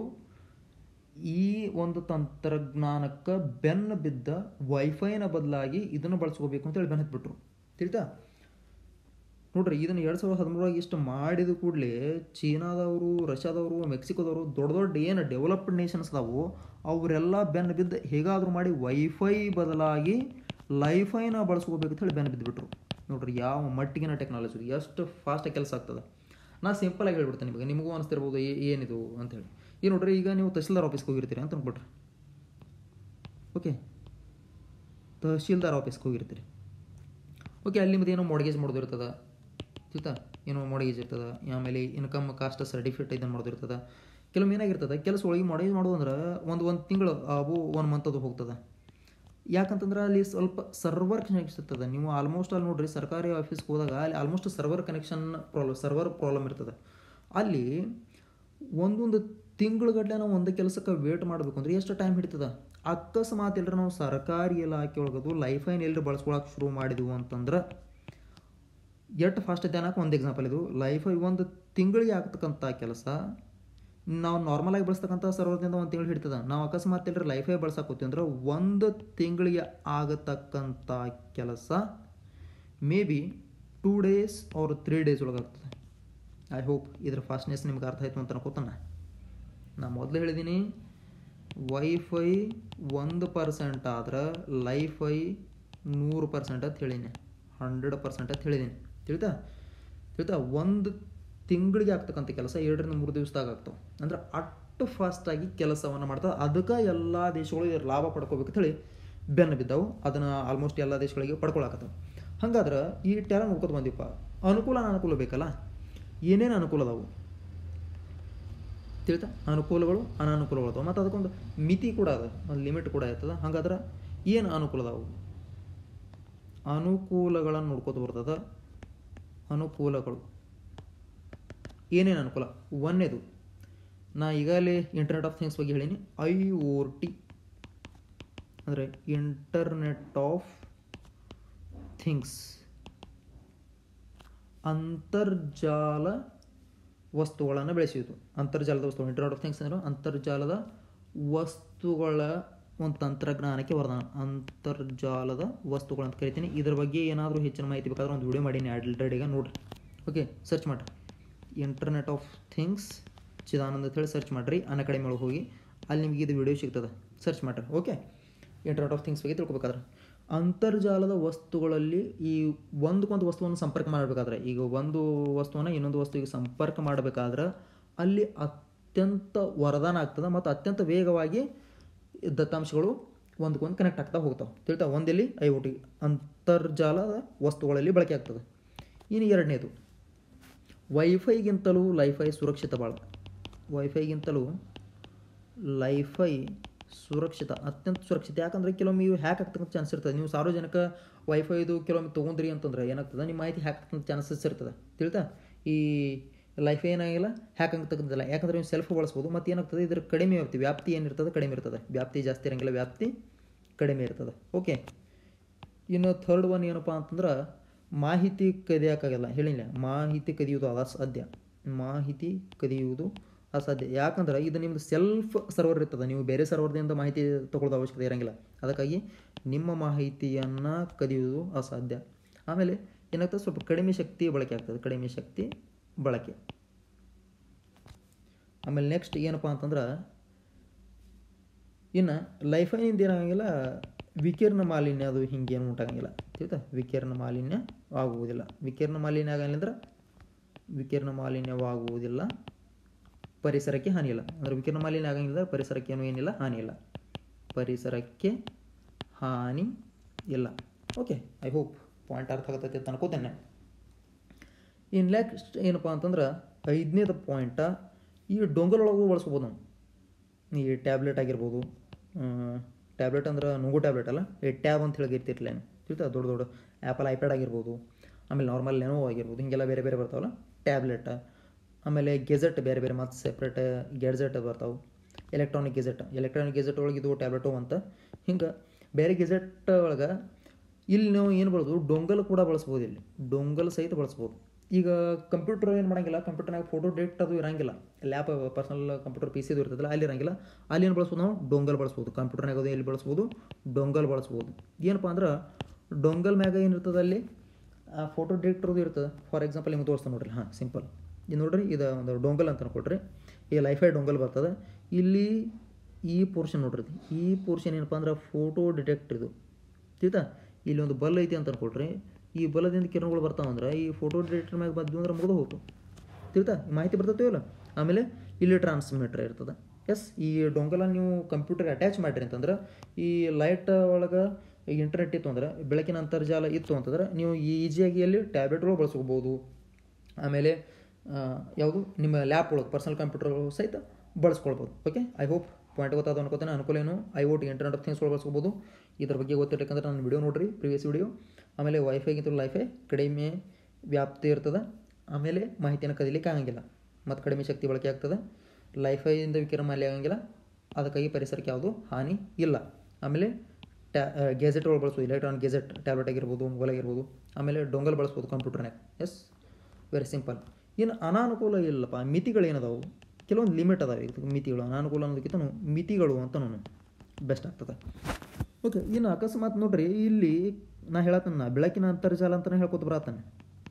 A: ಈ ಒಂದು ತಂತ್ರಜ್ಞಾನಕ್ಕೆ ಬೆನ್ನು ಬಿದ್ದ ವೈಫೈನ ಬದಲಾಗಿ ಇದನ್ನು ಬಳಸ್ಕೋಬೇಕು ಅಂತೇಳಿ ಬೆನ್ನು ಹತ್ಬಿಟ್ರು ತಿಳಿತಾ ನೋಡ್ರಿ ಇದನ್ನು ಎರಡು ಸಾವಿರದ ಹದಿಮೂರಾಗ ಇಷ್ಟು ಮಾಡಿದ ಕೂಡಲೇ ಚೀನಾದವರು ರಷ್ಯಾದವರು ಮೆಕ್ಸಿಕೋದವರು ದೊಡ್ಡ ದೊಡ್ಡ ಏನು ಡೆವಲಪ್ಡ್ ನೇಷನ್ಸ್ ಅದಾವು ಅವರೆಲ್ಲ ಬೆನ್ನು ಬಿದ್ದು ಹೇಗಾದರೂ ಮಾಡಿ ವೈಫೈ ಬದಲಾಗಿ ಲೈಫೈನ ಬಳಸ್ಕೋಬೇಕು ಅಂತೇಳಿ ಬೆನ್ನು ಬಿದ್ದುಬಿಟ್ರು ನೋಡ್ರಿ ಯಾವ ಮಟ್ಟಿಗಿನ ಟೆಕ್ನಾಲಜಿ ಎಷ್ಟು ಫಾಸ್ಟಾಗಿ ಕೆಲಸ ಆಗ್ತದೆ ನಾ ಸಿಂಪಲಾಗಿ ಹೇಳ್ಬಿಡ್ತೇನೆ ನಿಮಗೆ ನಿಮಗೂ ಅನಿಸ್ತಿರ್ಬೋದು ಏ- ಏನಿದು ಅಂತೇಳಿ ಈ ನೋಡ್ರಿ ಈಗ ನೀವು ತಹಸೀಲ್ದಾರ್ ಆಫೀಸ್ಗೆ ಹೋಗಿರ್ತೀರಿ ಅಂತ ಅಂದ್ಬಿಟ್ರಿ ಓಕೆ ತಹಶೀಲ್ದಾರ್ ಆಫೀಸ್ಗೆ ಹೋಗಿರ್ತೀರಿ ಓಕೆ ಅಲ್ಲಿ ನಿಮ್ಮದು ಏನೋ ಮೊಡ್ಗೇಜ್ ಮಾಡೋದಿರ್ತದ ಆಯ್ತಾ ಏನೋ ಮೊಡ್ಗೇಜ್ ಇರ್ತದೆ ಆಮೇಲೆ ಇನ್ಕಮ್ ಕಾಸ್ಟ್ ಸರ್ಟಿಫಿಕೇಟ್ ಇದನ್ನು ಮಾಡೋದಿರ್ತದೆ ಕೆಲವೊಮ್ಮೆ ಏನಾಗಿರ್ತದೆ ಕೆಲಸ ಒಳಗೆ ಮೊಡಗೇಜ್ ಮಾಡೋದು ಅಂದ್ರೆ ಒಂದು ಒಂದು ತಿಂಗಳು ಅವು ಒನ್ ಮಂತ್ ಅದು ಹೋಗ್ತದೆ ಯಾಕಂತಂದ್ರೆ ಅಲ್ಲಿ ಸ್ವಲ್ಪ ಸರ್ವರ್ ಕನೆಕ್ಷನ್ ಇರ್ತದೆ ನೀವು ಆಲ್ಮೋಸ್ಟ್ ಅಲ್ಲಿ ನೋಡ್ರಿ ಸರ್ಕಾರಿ ಆಫೀಸ್ಗೆ ಹೋದಾಗ ಅಲ್ಲಿ almost server connection problem server problem ಇರ್ತದೆ ಅಲ್ಲಿ ಒಂದೊಂದು ತಿಂಗಳುಗಟ್ಟಲೆ ನಾವು ಒಂದು ಕೆಲಸಕ್ಕೆ ವೇಟ್ ಮಾಡಬೇಕು ಅಂದ್ರೆ ಎಷ್ಟು ಟೈಮ್ ಹಿಡಿತದ ಅಕಸ್ಮಾತ್ ಎಲ್ಲರೂ ನಾವು ಸರ್ಕಾರಿ ಇಲಾಖೆ ಒಳಗದು ಲೈಫೈನ್ ಎಲ್ಲರೂ ಬಳಸ್ಕೊಳಕ್ಕೆ ಶುರು ಮಾಡಿದ್ವು ಅಂತಂದ್ರೆ ಎಷ್ಟು ಫಾಸ್ಟ್ ಐತೆ ಅನ್ನೋಕೆ ಒಂದು ಎಕ್ಸಾಂಪಲ್ ಇದು ಲೈಫ್ ಒಂದು ತಿಂಗಳಿಗೆ ಆಗ್ತಕ್ಕಂಥ ಕೆಲಸ ನಾವು ನಾರ್ಮಲ್ ಆಗಿ ಬಳಸ್ತಕ್ಕಂಥ ಸರ್ವರ್ದಿಂದ ಒಂದು ತಿಂಗಳು ಹಿಡಿತದ ನಾವು ಅಕಸ್ಮಾತ್ ಎಲ್ಲರೂ ಲೈಫೇ ಬಳಸಕ್ಕೋತೀವಿ ಅಂದ್ರೆ ಒಂದು ತಿಂಗಳಿಗೆ ಆಗತಕ್ಕಂಥ ಕೆಲಸ ಮೇ ಬಿ ಟೂ ಡೇಸ್ ಅವ್ರ ತ್ರೀ ಡೇಸ್ ಒಳಗೆ ಆಗ್ತದೆ ಐ ಹೋಪ್ ಇದ್ರ ಫಾಸ್ಟ್ನೆಸ್ ನಿಮ್ಗೆ ಅರ್ಥ ಆಯ್ತು ಅಂತ ಅನ್ಕೋತಾನ ನಾ ಮೊದಲು ಹೇಳಿದ್ದೀನಿ ವೈಫೈ ಒಂದು ಪರ್ಸೆಂಟ್ ಆದ್ರೆ ಲೈಫೈ ನೂರು ಪರ್ಸೆಂಟ್ ಅಂತ ಹೇಳಿನಿ ಹಂಡ್ರೆಡ್ ಪರ್ಸೆಂಟ್ ಅಂತ ಹೇಳಿದ್ದೀನಿ ತಿಳಿತಾ ತಿಳಿತಾ ಒಂದು ತಿಂಗಳಿಗೆ ಆಗ್ತಕ್ಕಂಥ ಕೆಲಸ ಎರಡರಿಂದ ಮೂರು ದಿವಸದಾಗ ಆಗ್ತಾವೆ ಅಂದ್ರೆ ಅಷ್ಟು ಫಾಸ್ಟಾಗಿ ಕೆಲಸವನ್ನು ಮಾಡ್ತಾವೆ ಅದಕ್ಕೆ ಎಲ್ಲ ದೇಶಗಳು ಇದ್ರ ಲಾಭ ಪಡ್ಕೋಬೇಕು ಹೇಳಿ ಬೆನ್ನು ಬಿದ್ದಾವು ಅದನ್ನು ಆಲ್ಮೋಸ್ಟ್ ಎಲ್ಲ ದೇಶಗಳಿಗೆ ಪಡ್ಕೊಳಕತ್ತವೆ ಹಂಗಾದ್ರೆ ಈ ಟೆರ ನೋಡ್ಕೊತ ಬಂದಿಪ್ಪ ಅನುಕೂಲ ಅನಾನುಕೂಲ ಬೇಕಲ್ಲ ಏನೇನು ಅನುಕೂಲ ಅದಾವು ತಿಳಿತಾ ಅನುಕೂಲಗಳು ಅನಾನುಕೂಲಗಳು ಅದಾವೆ ಮತ್ತು ಅದಕ್ಕೊಂದು ಮಿತಿ ಕೂಡ ಅದ ಒಂದು ಲಿಮಿಟ್ ಕೂಡ ಇರ್ತದೆ ಹಂಗಾದ್ರೆ ಏನು ಅನುಕೂಲ ಅದಾವು ಅನುಕೂಲಗಳನ್ನು ನೋಡ್ಕೋತ ಬರ್ತದ ಅನುಕೂಲಗಳು ಏನೇನು ಅನುಕೂಲ ಒಂದೇದು ನಾ ಈಗಾಗಲೇ ಇಂಟರ್ನೆಟ್ ಆಫ್ ಥಿಂಗ್ಸ್ ಬಗ್ಗೆ ಹೇಳೀನಿ ಐ ಓ ಟಿ ಅಂದರೆ ಇಂಟರ್ನೆಟ್ ಆಫ್ ಥಿಂಗ್ಸ್ ಅಂತರ್ಜಾಲ ವಸ್ತುಗಳನ್ನು ಬೆಳೆಸುವುದು ಅಂತರ್ಜಾಲದ ವಸ್ತುಗಳು ಇಂಟರ್ನೆಟ್ ಆಫ್ ಥಿಂಗ್ಸ್ ಅಂದ್ರೆ ಅಂತರ್ಜಾಲದ ವಸ್ತುಗಳನ್ನು ವಸ್ತುಗಳ ಒಂದು ತಂತ್ರಜ್ಞಾನಕ್ಕೆ ವರದಾನ ಅಂತರ್ಜಾಲದ ವಸ್ತುಗಳು ಅಂತ ಕರಿತೀನಿ ಇದ್ರ ಬಗ್ಗೆ ಏನಾದರೂ ಹೆಚ್ಚಿನ ಮಾಹಿತಿ ಬೇಕಾದ್ರೆ ಒಂದು ವಿಡಿಯೋ ಮಾಡೀನಿ ಆಲ್ರೆಡಿಗ ನೋಡ್ರಿ ಓಕೆ ಸರ್ಚ್ ಮಾಡಿರಿ ಇಂಟರ್ನೆಟ್ ಆಫ್ ಥಿಂಗ್ಸ್ ಚಿದಾನಂದ ಅಂತೇಳಿ ಸರ್ಚ್ ಮಾಡಿರಿ ಅನ್ ಅಕಾಡೆಮಿ ಒಳಗೆ ಹೋಗಿ ಅಲ್ಲಿ ನಿಮಗೆ ಇದು ವಿಡಿಯೋ ಸಿಗ್ತದೆ ಸರ್ಚ್ ಮಾಡಿರಿ ಓಕೆ ಇಂಟರ್ನೆಟ್ ಆಫ್ ಥಿಂಗ್ಸ್ ಬಗ್ಗೆ ತಿಳ್ಕೊಬೇಕಾದ್ರೆ ಅಂತರ್ಜಾಲದ ವಸ್ತುಗಳಲ್ಲಿ ಈ ಒಂದಕ್ಕೊಂದು ವಸ್ತುವನ್ನು ಸಂಪರ್ಕ ಮಾಡಬೇಕಾದ್ರೆ ಈಗ ಒಂದು ವಸ್ತುವನ್ನು ಇನ್ನೊಂದು ವಸ್ತುವಿಗೆ ಸಂಪರ್ಕ ಮಾಡಬೇಕಾದ್ರೆ ಅಲ್ಲಿ ಅತ್ಯಂತ ವರದಾನ ಆಗ್ತದೆ ಮತ್ತು ಅತ್ಯಂತ ವೇಗವಾಗಿ ದತ್ತಾಂಶಗಳು ಒಂದಕ್ಕೊಂದು ಕನೆಕ್ಟ್ ಆಗ್ತಾ ಹೋಗ್ತಾವೆ ತಿಳ್ತಾ ಒಂದಲ್ಲಿ ಐ ಒ ಟಿ ಅಂತರ್ಜಾಲದ ವಸ್ತುಗಳಲ್ಲಿ ಬಳಕೆ ಆಗ್ತದೆ ಇನ್ನು ಎರಡನೇದು ವೈಫೈಗಿಂತಲೂ ಲೈಫೈ ಸುರಕ್ಷಿತ ಭಾಳ ವೈಫೈಗಿಂತಲೂ ಲೈಫೈ ಸುರಕ್ಷಿತ ಅತ್ಯಂತ ಸುರಕ್ಷಿತ ಯಾಕಂದರೆ ಕೆಲವೊಮ್ಮೆ ಇವು ಹ್ಯಾಕ್ ಆಗ್ತಕ್ಕಂಥ ಚಾನ್ಸ್ ಇರ್ತದೆ ನೀವು ಸಾರ್ವಜನಿಕ ವೈಫೈದು ಕೆಲವೊಮ್ಮೆ ತೊಗೊಂಡ್ರಿ ಅಂತಂದ್ರೆ ಏನಾಗ್ತದೆ ನಿಮ್ಮ ಮಾಹಿತಿ ಹ್ಯಾಕ್ ಆಗ್ತಕ್ಕಂಥ ಚಾನ್ಸಸ್ ಇರ್ತದೆ ತಿಳ್ತಾ ಈ ಲೈಫ್ ಏನಾಗಿಲ್ಲ ಹ್ಯಾಕ್ ಆಗ್ತಕ್ಕಂಥಲ್ಲ ಯಾಕಂದರೆ ನೀವು ಸೆಲ್ಫ್ ಬಳಸ್ಬೋದು ಮತ್ತು ಏನಾಗ್ತದೆ ಇದ್ರ ಕಡಿಮೆ ವ್ಯಾಪ್ತಿ ವ್ಯಾಪ್ತಿ ಏನಿರ್ತದೆ ಕಡಿಮೆ ಇರ್ತದೆ ವ್ಯಾಪ್ತಿ ಜಾಸ್ತಿ ಇರಂಗಿಲ್ಲ ವ್ಯಾಪ್ತಿ ಕಡಿಮೆ ಇರ್ತದೆ ಓಕೆ ಇನ್ನು ಥರ್ಡ್ ಒನ್ ಏನಪ್ಪ ಅಂತಂದ್ರೆ ಮಾಹಿತಿ ಕದಿಯೋಕ್ಕಾಗಲ್ಲ ಹೇಳಿಲ್ಲ ಮಾಹಿತಿ ಕದಿಯುವುದು ಅಸಾಧ್ಯ ಮಾಹಿತಿ ಕದಿಯುವುದು ಅಸಾಧ್ಯ ಯಾಕಂದ್ರೆ ಇದು ನಿಮ್ಮದು ಸೆಲ್ಫ್ ಸರ್ವರ್ ಇರ್ತದೆ ನೀವು ಬೇರೆ ಸರ್ವರ್ದಿಂದ ಮಾಹಿತಿ ತೊಗೊಳ್ಳೋದು ಅವಶ್ಯಕತೆ ಇರೋಂಗಿಲ್ಲ ಅದಕ್ಕಾಗಿ ನಿಮ್ಮ ಮಾಹಿತಿಯನ್ನು ಕದಿಯುವುದು ಅಸಾಧ್ಯ ಆಮೇಲೆ ಏನಾಗ್ತದೆ ಸ್ವಲ್ಪ ಕಡಿಮೆ ಶಕ್ತಿ ಬಳಕೆ ಆಗ್ತದೆ ಕಡಿಮೆ ಶಕ್ತಿ ಬಳಕೆ ಆಮೇಲೆ ನೆಕ್ಸ್ಟ್ ಏನಪ್ಪ ಅಂತಂದ್ರೆ ಇನ್ನು ಲೈಫೈನಿಂದ ಏನಾಗಂಗಿಲ್ಲ ವಿಕಿರಣ ಮಾಲಿನ್ಯ ಅದು ಹಿಂಗೇನು ಉಂಟಾಗಂಗಿಲ್ಲ ತಿಳಿತಾ ವಿಕಿರಣ ಮಾಲಿನ್ಯ ಆಗುವುದಿಲ್ಲ ವಿಕಿರಣ ಮಾಲಿನ್ಯ ಆಗಂಗಿಲ್ಲ ಅಂದ್ರೆ ವಿಕಿರಣ ಮಾಲಿನ್ಯವಾಗುವುದಿಲ್ಲ ಪರಿಸರಕ್ಕೆ ಹಾನಿ ಇಲ್ಲ ಅಂದರೆ ವಿಕಿರಣ ಮಾಲಿನ್ಯ ಆಗಂಗಿಲ್ಲ ಪರಿಸರಕ್ಕೆ ಏನು ಏನಿಲ್ಲ ಹಾನಿ ಇಲ್ಲ ಪರಿಸರಕ್ಕೆ ಹಾನಿ ಇಲ್ಲ ಓಕೆ ಐ ಹೋಪ್ ಪಾಯಿಂಟ್ ಅರ್ಥ ಆಗತೈತೆ ಅಂತ ಅನ್ಕೋತೇನೆ ಇನ್ನು ನೆಕ್ಸ್ಟ್ ಏನಪ್ಪ ಅಂತಂದ್ರೆ ಐದನೇದು ಪಾಯಿಂಟ ಈ ಡೊಂಗಲೊಳಗೂ ಬಳಸ್ಬೋದು ನಾವು ಈ ಟ್ಯಾಬ್ಲೆಟ್ ಆಗಿರ್ಬೋದು ಟ್ಯಾಬ್ಲೆಟ್ ಅಂದ್ರೆ ನುಂಗು ಟ್ಯಾಬ್ಲೆಟ್ ಅಲ್ಲ ಈ ಟ್ಯಾಬ್ ಅಂತ ಹೇಳಿ ಇರ್ತಿರ್ಲಿಲ್ಲ ಏನು ತಿಳ್ತಾ ದೊಡ್ಡ ದೊಡ್ಡ ಆ್ಯಪಲ್ ಐಪ್ಯಾಡ್ ಆಗಿರ್ಬೋದು ಆಮೇಲೆ ನಾರ್ಮಲ್ ಲೆನೋ ಆಗಿರ್ಬೋದು ಹಿಂಗೆಲ್ಲ ಬೇರೆ ಬೇರೆ ಬರ್ತಾವಲ್ಲ ಟ್ಯಾಬ್ಲೆಟ್ ಆಮೇಲೆ ಗೆಜೆಟ್ ಬೇರೆ ಬೇರೆ ಮತ್ತು ಸೆಪ್ರೇಟ್ ಗೆಜೆಟ್ ಬರ್ತಾವೆ ಎಲೆಕ್ಟ್ರಾನಿಕ್ ಗೆಜೆಟ್ ಎಲೆಕ್ಟ್ರಾನಿಕ್ ಗೆಜೆಟ್ ಒಳಗೆ ಇದು ಟ್ಯಾಬ್ಲೆಟು ಅಂತ ಹಿಂಗೆ ಬೇರೆ ಗೆಜೆಟ್ ಒಳಗೆ ಇಲ್ಲಿ ನಾವು ಏನು ಬಳಸ್ಬೋದು ಡೊಂಗಲ್ ಕೂಡ ಬಳಸ್ಬೋದು ಇಲ್ಲಿ ಡೊಂಗಲ್ ಸಹಿತ ಬಳಸ್ಬೋದು ಈಗ ಕಂಪ್ಯೂಟರ್ ಏನು ಮಾಡೋಂಗಿಲ್ಲ ಕಂಪ್ಯೂಟರ್ನಾಗ ಫೋಟೋ ಡೇಟ್ ಅದು ಇರೋಂಗಿಲ್ಲ ಲ್ಯಾಪ್ ಪರ್ಸನಲ್ ಕಂಪ್ಯೂಟರ್ ಪಿ ಸಿದು ಇರ್ತದಲ್ಲ ಅಲ್ಲಿ ಇರೋಂಗಿಲ್ಲ ಅಲ್ಲಿ ಏನು ಬಳಸ್ಬೋದು ನಾವು ಡೊಂಗಲ್ ಬಳಸ್ಬೋದು ಕಂಪ್ಯೂಟರ್ನಾಗ ಅದು ಎಲ್ಲಿ ಬಳಸ್ಬೋದು ಡೊಂಗಲ್ ಬಳಸ್ಬೋದು ಏನಪ್ಪ ಅಂದ್ರೆ ಡೊಂಗಲ್ ಮ್ಯಾಗ ಏನಿರ್ತದೆ ಅಲ್ಲಿ ಫೋಟೋ ಡಿಟೆಕ್ಟರ್ದು ಇರ್ತದೆ ಫಾರ್ ಎಕ್ಸಾಂಪಲ್ ನಿಮ್ಗೆ ತೋರಿಸ್ತಾ ನೋಡ್ರಿ ಹಾಂ ಸಿಂಪಲ್ ಇದು ನೋಡ್ರಿ ಇದು ಒಂದು ಡೊಂಗಲ್ ಅಂತ ಅನ್ಕೊಳ್ರಿ ಈ ಲೈಫೈ ಡೊಂಗಲ್ ಬರ್ತದೆ ಇಲ್ಲಿ ಈ ಪೋರ್ಷನ್ ನೋಡ್ರಿ ಇದು. ಈ ಪೋರ್ಷನ್ ಏನಪ್ಪ ಅಂದ್ರೆ ಫೋಟೋ ಡಿಟೆಕ್ಟರ್ ಇದು ತಿಳ್ತಾ ಇಲ್ಲಿ ಒಂದು ಬಲ್ ಐತಿ ಅಂತ ಅನ್ಕೊಳ್ರಿ ಈ ಬಲದಿಂದ ಕಿರಣಗಳು ಬರ್ತಾವಂದ್ರೆ ಈ ಫೋಟೋ ಡಿಟೆಕ್ಟರ್ ಮ್ಯಾಗ ಬಂದ್ವಿ ಅಂದ್ರೆ ಮುಗಿದು ಹೋಗ್ತು ತಿಳ್ತಾ ಮಾಹಿತಿ ಬರ್ತೈತಿವಲ್ಲ ಆಮೇಲೆ ಇಲ್ಲಿ ಟ್ರಾನ್ಸ್ಮಿಟರ್ ಇರ್ತದೆ ಎಸ್ ಈ ಡೊಂಗಲ ನೀವು ಕಂಪ್ಯೂಟರ್ಗೆ ಅಟ್ಯಾಚ್ ಮಾಡಿರಿ ಅಂತಂದ್ರೆ ಈ ಲೈಟ್ ಒಳಗೆ ಈಗ ಇಂಟರ್ನೆಟ್ ಇತ್ತು ಅಂದ್ರೆ ಬೆಳಕಿನ ಅಂತರ್ಜಾಲ ಇತ್ತು ಅಂತಂದ್ರೆ ನೀವು ಈಸಿಯಾಗಿ ಅಲ್ಲಿ ಟ್ಯಾಬ್ಲೆಟ್ಗಳು ಬಳಸ್ಕೋಬೋದು ಆಮೇಲೆ ಯಾವುದು ನಿಮ್ಮ ಲ್ಯಾಪ್ ಒಳಗೆ ಪರ್ಸನಲ್ ಕಂಪ್ಯೂಟರ್ ಸಹಿತ ಬಳಸ್ಕೊಳ್ಬೋದು ಓಕೆ ಐ ಹೋಪ್ ಪಾಯಿಂಟ್ ಗೊತ್ತಾದ ಅನ್ಕೋತೇನೆ ಅನುಕೂಲ ಏನು I O T internet of things ಬಳಸ್ಕೋಬೋದು ಇದ್ರ ಬಗ್ಗೆ ಗೊತ್ತಿರಬೇಕಂದ್ರೆ ನಾನು ವಿಡಿಯೋ ನೋಡ್ರಿ ಪ್ರಿವಿಯಸ್ ವಿಡಿಯೋ ಆಮೇಲೆ ವೈಫೈಗಿಂತ ಲೈಫೈ ಕಡಿಮೆ ವ್ಯಾಪ್ತಿ ಇರ್ತದೆ ಆಮೇಲೆ ಮಾಹಿತಿಯನ್ನು ಕದಿಲಿಕ್ಕೆ ಆಗಂಗಿಲ್ಲ ಮತ್ತು ಕಡಿಮೆ ಶಕ್ತಿ ಬಳಕೆ ಆಗ್ತದೆ ಲೈಫೈಯಿಂದ ವಿಕಿರಣ ಮಾಲಿ ಆಗಂಗಿಲ್ಲ ಅದಕ್ಕಾಗಿ ಪರಿಸರಕ್ಕೆ ಯಾವುದು ಹಾನಿ ಇಲ್ಲ ಆಮೇಲೆ ಟ್ಯಾ ಗೆಜೆಟ್ ಒಳಗೆ ಬಳಸ್ಬೋದು ಎಲೆಕ್ಟ್ರಾನಿಕ್ ಗೆಜೆಟ್ ಟ್ಯಾಬ್ಲೆಟ್ ಆಗಿರ್ಬೋದು ಮೊಬೈಲ್ ಆಗಿರ್ಬೋದು ಆಮೇಲೆ ಡೊಂಗಲ್ ಬಳಸ್ಬೋದು ಕಂಪ್ಯೂಟರ್ನಾಗ ಎಸ್ ವೆರಿ ಸಿಂಪಲ್ ಇನ್ನು ಅನಾನುಕೂಲ ಇಲ್ಲಪ್ಪ ಮಿತಿಗಳೇನದಾವು ಕೆಲವೊಂದು ಲಿಮಿಟ್ ಅದಾವೆ ಇದಕ್ಕೆ ಮಿತಿಗಳು ಅನಾನುಕೂಲ ಅನ್ನೋದಕ್ಕಿಂತ ಮಿತಿಗಳು ಅಂತ ನಾನು ಬೆಸ್ಟ್ ಆಗ್ತದೆ ಓಕೆ ಇನ್ನು ಅಕಸ್ಮಾತ್ ನೋಡ್ರಿ ಇಲ್ಲಿ ನಾ ಹೇಳತ್ತನ ಬೆಳಕಿನ ಅಂತರ್ಜಾಲ ಅಂತಲೇ ಹೇಳ್ಕೊತ ಬರತ್ತಾನೆ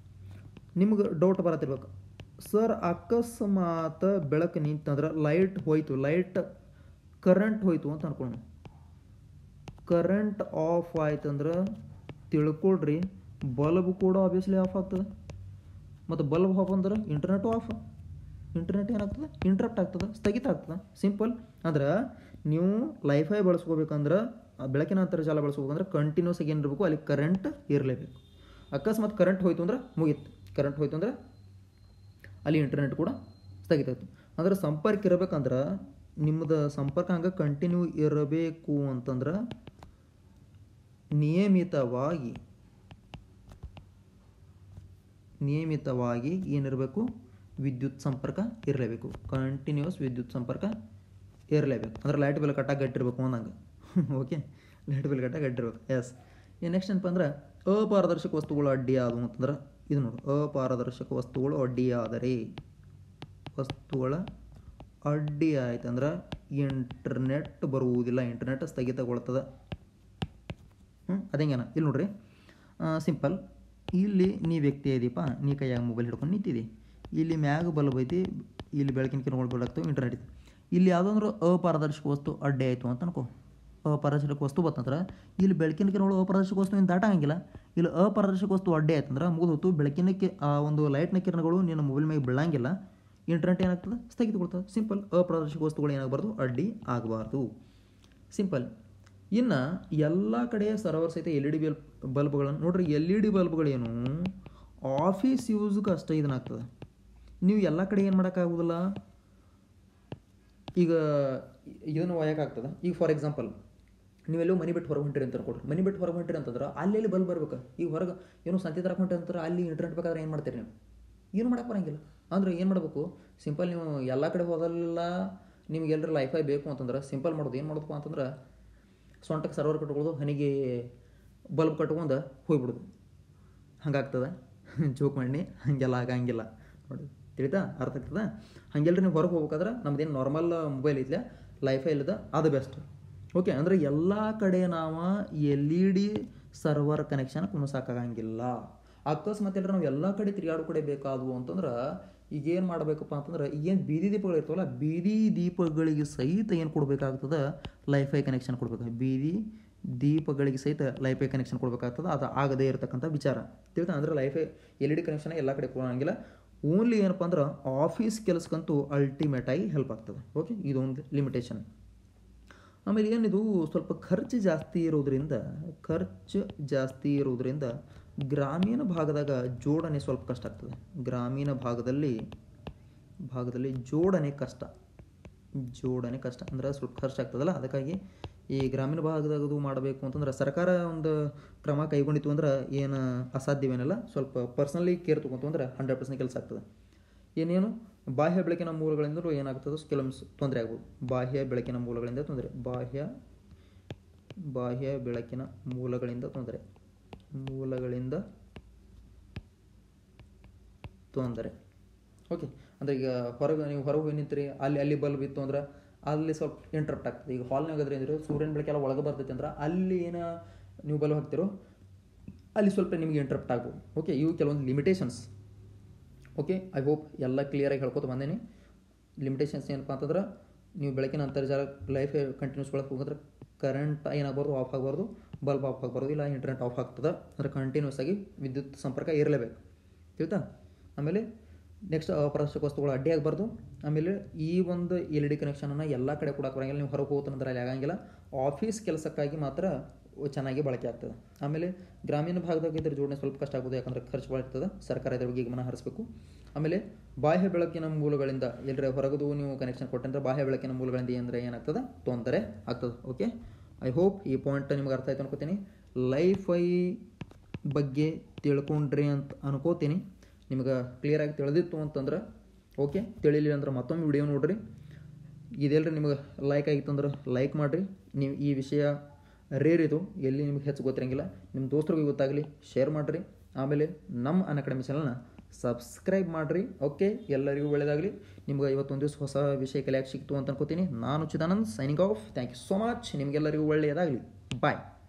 A: ನಿಮ್ಗೆ ಡೌಟ್ ಬರತ್ತಿರ್ಬೇಕು ಸರ್ ಅಕಸ್ಮಾತ್ ಬೆಳಕು ನಿಂತಂದ್ರೆ ಲೈಟ್ ಹೋಯ್ತು ಲೈಟ್ ಕರೆಂಟ್ ಹೋಯ್ತು ಅಂತ ಅನ್ಕೊಳ್ಳೋಣ ಕರೆಂಟ್ ಆಫ್ ಆಯ್ತು ಅಂದ್ರೆ ತಿಳ್ಕೊಳ್ರಿ ಬಲ್ಬ್ ಕೂಡ ಆಬ್ವಿಯಸ್ಲಿ ಆಫ್ ಆಗ್ತದೆ ಮತ್ತು ಬಲ್ಬ್ ಆಫ್ ಅಂದ್ರೆ ಇಂಟರ್ನೆಟು ಆಫ್ ಇಂಟರ್ನೆಟ್ ಏನಾಗ್ತದೆ ಇಂಟ್ರಪ್ಟ್ ಆಗ್ತದೆ ಸ್ಥಗಿತ ಆಗ್ತದೆ ಸಿಂಪಲ್ ಅಂದ್ರೆ ನೀವು ಲೈಫೈ ಬಳಸ್ಕೋಬೇಕಂದ್ರೆ ಆ ಬೆಳಕಿನ ಅಂತರ್ಜಾಲ ಬಳಸ್ಬೇಕಂದ್ರೆ ಕಂಟಿನ್ಯೂಸ್ ಆಗಿ ಏನಿರಬೇಕು ಅಲ್ಲಿ ಕರೆಂಟ್ ಇರಲೇಬೇಕು ಅಕಸ್ಮಾತ್ ಕರೆಂಟ್ ಹೋಯ್ತು ಅಂದ್ರೆ ಮುಗೀತು ಕರೆಂಟ್ ಹೋಯ್ತು ಅಂದ್ರೆ ಅಲ್ಲಿ ಇಂಟರ್ನೆಟ್ ಕೂಡ ಸ್ಥಗಿತ ಆಯ್ತು ಅಂದ್ರೆ ಸಂಪರ್ಕ ಇರಬೇಕಂದ್ರೆ ನಿಮ್ಮದು ಸಂಪರ್ಕ ಹಂಗೆ ಕಂಟಿನ್ಯೂ ಇರಬೇಕು ಅಂತಂದ್ರೆ ನಿಯಮಿತವಾಗಿ ನಿಯಮಿತವಾಗಿ ಏನಿರಬೇಕು ವಿದ್ಯುತ್ ಸಂಪರ್ಕ ಇರಲೇಬೇಕು ಕಂಟಿನ್ಯೂಸ್ ವಿದ್ಯುತ್ ಸಂಪರ್ಕ ಇರಲೇಬೇಕು ಅಂದ್ರೆ ಲೈಟ್ ಬಿಲ್ ಕಟ್ಟಾಗಿ ಗಟ್ಟಿರ್ಬೇಕು ಅಂದಂಗೆ ಓಕೆ ಲೈಟ್ ಬಿಲ್ ಕಟ್ಟಾಗಿ ಗಟ್ಟಿರ್ಬೇಕು ಎಸ್ ಈ ನೆಕ್ಸ್ಟ್ ಏನಪ್ಪ ಅಂದ್ರೆ ಅಪಾರದರ್ಶಕ ವಸ್ತುಗಳು ಅಡ್ಡಿ ಆದವು ಅಂತಂದ್ರೆ ಇದು ನೋಡು ಅಪಾರದರ್ಶಕ ವಸ್ತುಗಳು ಅಡ್ಡಿ ಆದರೆ ವಸ್ತುಗಳ ಅಡ್ಡಿ ಆಯ್ತಂದ್ರೆ ಇಂಟರ್ನೆಟ್ ಬರುವುದಿಲ್ಲ ಇಂಟರ್ನೆಟ್ ಸ್ಥಗಿತಗೊಳ್ತದೆ ಹ್ಞೂ ಅದೇಂಗೇನ ಇಲ್ಲಿ ನೋಡ್ರಿ ಸಿಂಪಲ್ ಇಲ್ಲಿ ನೀ ವ್ಯಕ್ತಿ ಇದೀಪ ನೀ ಕೈಯಾಗ ಮೊಬೈಲ್ ಹಿಡ್ಕೊಂಡು ನಿಂತಿದ್ದಿ ಇಲ್ಲಿ ಮ್ಯಾಗ ಬಲ್ಬ್ ಐತಿ ಇಲ್ಲಿ ಬೆಳಕಿನ ಕಿರಣಗಳು ಬೀಳಾಗ್ತವೆ ಇಂಟರ್ನೆಟ್ ಐತಿ ಇಲ್ಲಿ ಯಾವುದಂದ್ರೆ ಅಪಾರದರ್ಶಕ ವಸ್ತು ಅಡ್ಡೆ ಆಯಿತು ಅಂತ ಅನ್ಕೋ ಅಪಾರದರ್ಶಕ ವಸ್ತು ಬತ್ತಂದ್ರೆ ಇಲ್ಲಿ ಬೆಳಕಿನ ಕಿರಣಗಳು ಅಪಾರದರ್ಶಕ ವಸ್ತುವಿನ ದಾಟಂಗಿಲ್ಲ ಇಲ್ಲಿ ಅಪಾರದರ್ಶಕ ವಸ್ತು ಅಡ್ಡೆ ಆಯ್ತಂದ್ರೆ ಮುಗಿದೋತು ಬೆಳಕಿನ ಕಿ ಆ ಒಂದು ಲೈಟ್ನ ಕಿರಣಗಳು ನಿನ್ನ ಮೊಬೈಲ್ ಮೇಲೆ ಬೀಳಂಗಿಲ್ಲ ಇಂಟರ್ನೆಟ್ ಏನಾಗ್ತದೆ ಸ್ಥಗಿತಗೊಳ್ತದೆ ಸಿಂಪಲ್ ಅಪಾರದರ್ಶಕ ವಸ್ತುಗಳು ಏನಾಗಬಾರ್ದು ಅಡ್ಡಿ ಆಗಬಾರ್ದು ಸಿಂಪಲ್ ಇನ್ನು ಎಲ್ಲ ಕಡೆ ಸರ್ವರ್ ಸಹಿತ ಎಲ್ ಇ ಡಿ ಬಲ್ಬ್ ಬಲ್ಬ್ಗಳನ್ನು ನೋಡ್ರಿ ಎಲ್ ಇ ಡಿ ಬಲ್ಬ್ಗಳೇನು ಆಫೀಸ್ ಯೂಸ್ಗೆ ಅಷ್ಟೇ ಇದನ್ನಾಗ್ತದೆ ನೀವು ಎಲ್ಲ ಕಡೆ ಏನು ಮಾಡೋಕ್ಕಾಗೋದಿಲ್ಲ ಈಗ ಇದನ್ನು ಒಯ್ಯೋಕ್ಕಾಗ್ತದೆ ಈಗ ಫಾರ್ ಎಕ್ಸಾಂಪಲ್ ನೀವೆಲ್ಲೋ ಮನಿ ಬಿಟ್ಟು ಹೊರಗೆ ಹೊಂಟಿರಿ ಅಂತ ಅನ್ಕೊಡ್ರಿ ಮನಿ ಬಿಟ್ಟು ಹೊರಗೆ ಹೊಂಟಿರಿ ಅಂತಂದ್ರೆ ಅಲ್ಲಿ ಬಲ್ಬ್ ಬರ್ಬೇಕು ಈಗ ಹೊರಗೆ ಏನೋ ಸಂತೆ ತರಕ್ಕೆ ಹೊಂಟಿರಿ ಅಂತಾರೆ ಅಲ್ಲಿ ಇಂಟರ್ನೆಟ್ ಬೇಕಾದ್ರೆ ಏನು ಮಾಡ್ತೀರಿ ನೀವು ಏನು ಮಾಡಕ್ಕೆ ಬರಂಗಿಲ್ಲ ಅಂದ್ರೆ ಏನು ಮಾಡಬೇಕು ಸಿಂಪಲ್ ನೀವು ಎಲ್ಲ ಕಡೆ ಹೋದಲ್ಲ ನಿಮ್ಗೆ ಎಲ್ಲರ ಲೈಫೈ ಬೇಕು ಅಂತಂದ್ರೆ ಸಿಂಪಲ್ ಮಾಡೋದು ಏನು ಮಾಡೋದಪ್ಪ ಅಂತಂದ್ರೆ ಸೊಂಟಕ್ಕೆ ಸರ್ವರ್ ಕಟ್ಕೊಳ್ಳೋದು ಹನಿಗೆ ಬಲ್ಬ್ ಕಟ್ಕೊಂಡು ಹೋಗ್ಬಿಡೋದು ಹಂಗಾಗ್ತದೆ ಜೋಕ್ ಮಾಡಿ ಹಾಗೆಲ್ಲ ಆಗಂಗಿಲ್ಲ ನೋಡಿ ತಿಳಿತಾ ಅರ್ಥ ಆಗ್ತದ ಹಾಗೆಲ್ಲರಿ ನೀವು ಹೊರಗೆ ಹೋಗ್ಬೇಕಾದ್ರೆ ನಮ್ದೇನು ನಾರ್ಮಲ್ ಮೊಬೈಲ್ ಐತ್ಲೆ ಲೈಫೈ ಇಲ್ಲದ ಅದು ಬೆಸ್ಟ್ ಓಕೆ ಅಂದರೆ ಎಲ್ಲ ಕಡೆ ನಾವು L E D server connection ಕುಣಿಸೋಕ್ಕಾಗಂಗಿಲ್ಲ ಅಕಸ್ಮಾತ್ ಎಲ್ಲರೂ ನಾವು ಎಲ್ಲ ಕಡೆ ತಿರುಗಾಡೋ ಕಡೆ ಬೇಕಾದವು ಅಂತಂದ್ರೆ ಈಗ ಏನು ಮಾಡಬೇಕಪ್ಪ ಅಂತಂದ್ರೆ ಈಗೇನು ಬೀದಿ ದೀಪಗಳು ಇರ್ತಾವಲ್ಲ ಬೀದಿ ದೀಪಗಳಿಗೆ ಸಹಿತ ಏನು ಕೊಡಬೇಕಾಗ್ತದೆ ಲೈಫೈ ಕನೆಕ್ಷನ್ ಕೊಡ್ಬೇಕು ಬೀದಿ ದೀಪಗಳಿಗೆ ಸಹಿತ ಲೈಫೈ ಕನೆಕ್ಷನ್ ಕೊಡಬೇಕಾಗ್ತದೆ ಅದು ಆಗದೇ ಇರತಕ್ಕಂಥ ವಿಚಾರ ತಿಳ್ತಾ ಅಂದರೆ LiFi L E D connection ಎಲ್ಲ ಕಡೆ ಕೊಡೋಂಗಿಲ್ಲ ಓನ್ಲಿ ಏನಪ್ಪ ಅಂದ್ರೆ ಆಫೀಸ್ ಕೆಲಸಕ್ಕಂತೂ ಅಲ್ಟಿಮೇಟಾಗಿ ಹೆಲ್ಪ್ ಆಗ್ತದೆ ಓಕೆ ಇದೊಂದು ಲಿಮಿಟೇಷನ್ ಆಮೇಲೆ ಏನಿದು ಸ್ವಲ್ಪ ಖರ್ಚು ಜಾಸ್ತಿ ಇರೋದ್ರಿಂದ ಖರ್ಚು ಜಾಸ್ತಿ ಇರೋದ್ರಿಂದ ಗ್ರಾಮೀಣ ಭಾಗದಾಗ ಜೋಡಣೆ ಸ್ವಲ್ಪ ಕಷ್ಟ ಆಗ್ತದೆ ಗ್ರಾಮೀಣ ಭಾಗದಲ್ಲಿ ಭಾಗದಲ್ಲಿ ಜೋಡಣೆ ಕಷ್ಟ ಜೋಡಣೆ ಕಷ್ಟ ಅಂದ್ರೆ ಸ್ವಲ್ಪ ಖರ್ಚು ಆಗ್ತದಲ್ಲ ಅದಕ್ಕಾಗಿ ಈ ಗ್ರಾಮೀಣ ಭಾಗದಾಗದು ಮಾಡಬೇಕು ಅಂತಂದ್ರೆ ಸರ್ಕಾರ ಒಂದು ಕ್ರಮ ಕೈಗೊಂಡಿತ್ತು ಅಂದ್ರೆ ಏನು ಅಸಾಧ್ಯವೇನಲ್ಲ ಸ್ವಲ್ಪ ಪರ್ಸನಲಿ ಕೇರ್ ತೊಗೊಂತು ಅಂದ್ರೆ ಹಂಡ್ರೆಡ್ ಪರ್ಸೆಂಟ್ ಕೆಲಸ ಆಗ್ತದೆ ಏನೇನು ಬಾಹ್ಯ ಬೆಳಕಿನ ಮೂಲಗಳಿಂದಲೂ ಏನಾಗ್ತದೆ ಕೆಲವೊಂದು ತೊಂದರೆ ಆಗ್ಬೋದು ಬಾಹ್ಯ ಬೆಳಕಿನ ಮೂಲಗಳಿಂದ ತೊಂದರೆ ಬಾಹ್ಯ ಬಾಹ್ಯ ಬೆಳಕಿನ ಮೂಲಗಳಿಂದ ತೊಂದರೆ ಮೂಲಗಳಿಂದ ತೊಂದರೆ ಓಕೆ ಅಂದರೆ ಈಗ ಹೊರಗೆ ನೀವು ಹೊರಗೆ ಹೋಗಿ ನಿಂತ್ರಿ ಅಲ್ಲಿ ಅಲ್ಲಿ ಬಲ್ಬ್ ಇತ್ತು ಅಂದ್ರೆ ಅಲ್ಲಿ ಸ್ವಲ್ಪ ಇಂಟ್ರಪ್ಟ್ ಆಗ್ತದೆ ಈಗ ಹಾಲ್ನಾಗ ಅದ್ರಿ ಅಂದ್ರೆ ಸೂರ್ಯನ ಬೆಳಕೆಲ್ಲ ಒಳಗೆ ಬರ್ತೈತೆ ಅಂದ್ರೆ ಅಲ್ಲಿ ಏನು ನೀವು ಬಲ್ಬ್ ಹಾಕ್ತಿರೋ ಅಲ್ಲಿ ಸ್ವಲ್ಪ ನಿಮಗೆ ಇಂಟ್ರಪ್ಟ್ ಆಗ್ಬೋದು ಓಕೆ ಇವು ಕೆಲವೊಂದು ಲಿಮಿಟೇಷನ್ಸ್ ಓಕೆ ಐ ಹೋಪ್ ಎಲ್ಲ ಕ್ಲಿಯರಾಗಿ ಹೇಳ್ಕೊತ ಬಂದೇನೆ ಲಿಮಿಟೇಷನ್ಸ್ ಏನಪ್ಪ ಅಂತಂದ್ರೆ ನೀವು ಬೆಳಕಿನ ಅಂತರ್ಜಾಲ ಲೈಫ್ ಕಂಟಿನ್ಯೂಸ್ ಒಳಗೆ ಹೋಗಿದ್ರೆ ಕರೆಂಟ್ ಏನಾಗಬಾರ್ದು ಆಫ್ ಆಗಬಾರ್ದು ಬಲ್ಬ್ ಆಫ್ ಆಗಬಾರ್ದು ಇಲ್ಲ ಇಂಟರ್ನೆಟ್ ಆಫ್ ಆಗ್ತದೆ ಅಂದರೆ ಕಂಟಿನ್ಯೂಸ್ ಆಗಿ ವಿದ್ಯುತ್ ಸಂಪರ್ಕ ಇರಲೇಬೇಕು ತಿಳಿತಾ ಆಮೇಲೆ ನೆಕ್ಸ್ಟ್ ಅಪರಾಷ್ಟ್ರಕ ವಸ್ತುಗಳು ಅಡ್ಡಿ ಆಗಬಾರ್ದು ಆಮೇಲೆ ಈ ಒಂದು ಎಲ್ ಇ ಡಿ ಕನೆಕ್ಷನನ್ನು ಎಲ್ಲ ಕಡೆ ಕೊಡಕ್ಕೆ ಬರಂಗಿಲ್ಲ ನೀವು ಹೊರಗೆ ಹೋಗ್ತಾನಂದ್ರೆ ಅಲ್ಲಿ ಆಗಂಗಿಲ್ಲ ಆಫೀಸ್ ಕೆಲಸಕ್ಕಾಗಿ ಮಾತ್ರ ಚೆನ್ನಾಗಿ ಬಳಕೆ ಆಗ್ತದೆ ಆಮೇಲೆ ಗ್ರಾಮೀಣ ಭಾಗದಾಗ ಇದ್ರ ಜೋಡಣೆ ಸ್ವಲ್ಪ ಕಷ್ಟ ಆಗೋದು ಯಾಕಂದ್ರೆ ಖರ್ಚು ಭಾಳ ಇರ್ತದೆ ಸರ್ಕಾರ ಇದ್ರ ಬಗ್ಗೆ ಗಮನ ಹರಿಸಬೇಕು ಆಮೇಲೆ ಬಾಹ್ಯ ಬೆಳಕಿನ ಮೂಲಗಳಿಂದ ಎಲ್ಲರ ಹೊರಗದು ನೀವು ಕನೆಕ್ಷನ್ ಕೊಟ್ಟಂದ್ರೆ ಬಾಹ್ಯ ಬೆಳಕಿನ ಮೂಲಗಳಿಂದ ಏನಂದ್ರೆ ಏನಾಗ್ತದೆ ತೊಂದರೆ ಆಗ್ತದೆ ಓಕೆ ಐ ಹೋಪ್ ಈ ಪಾಯಿಂಟ್ ನಿಮ್ಗೆ ಅರ್ಥ ಆಯ್ತು ಅನ್ಕೋತೀನಿ ಲೈಫೈ ಬಗ್ಗೆ ತಿಳ್ಕೊಂಡ್ರಿ ಅಂತ ಅನ್ಕೋತೀನಿ ನಿಮ್ಗೆ ಕ್ಲಿಯರಾಗಿ ತಿಳಿದಿತ್ತು ಅಂತಂದ್ರೆ ಓಕೆ ತಿಳಿಲಿಲ್ಲ ಅಂದ್ರೆ ಮತ್ತೊಮ್ಮೆ ವಿಡಿಯೋ ನೋಡ್ರಿ ಇದೆಲ್ಲರಿ ನಿಮಗೆ ಲೈಕ್ ಆಗಿತ್ತು ಅಂದ್ರೆ ಲೈಕ್ ಮಾಡಿರಿ ನೀವು ಈ ವಿಷಯ ರೇರ್ ಇದು ಎಲ್ಲಿ ನಿಮ್ಗೆ ಹೆಚ್ಚು ಗೊತ್ತಿರಂಗಿಲ್ಲ ನಿಮ್ಮ ದೋಸ್ತರಿಗೂ ಗೊತ್ತಾಗಲಿ ಶೇರ್ ಮಾಡಿರಿ ಆಮೇಲೆ ನಮ್ಮ ಅನ್ ಅಕಾಡೆಮಿ ಚಾನಲ್ನ ಸಬ್ಸ್ಕ್ರೈಬ್ ಮಾಡಿರಿ ಓಕೆ ಎಲ್ಲರಿಗೂ ಒಳ್ಳೆಯದಾಗಲಿ ನಿಮ್ಗೆ ಇವತ್ತೊಂದು ದಿವಸ ಹೊಸ ವಿಷಯ ಕಲಿಯಾಕೆ ಸಿಕ್ತು ಅಂತ ಅನ್ಕೋತೀನಿ ನಾನು Chidanand signing off thank you so much ನಿಮಗೆಲ್ಲರಿಗೂ ಒಳ್ಳೆಯದಾಗಲಿ ಬಾಯ್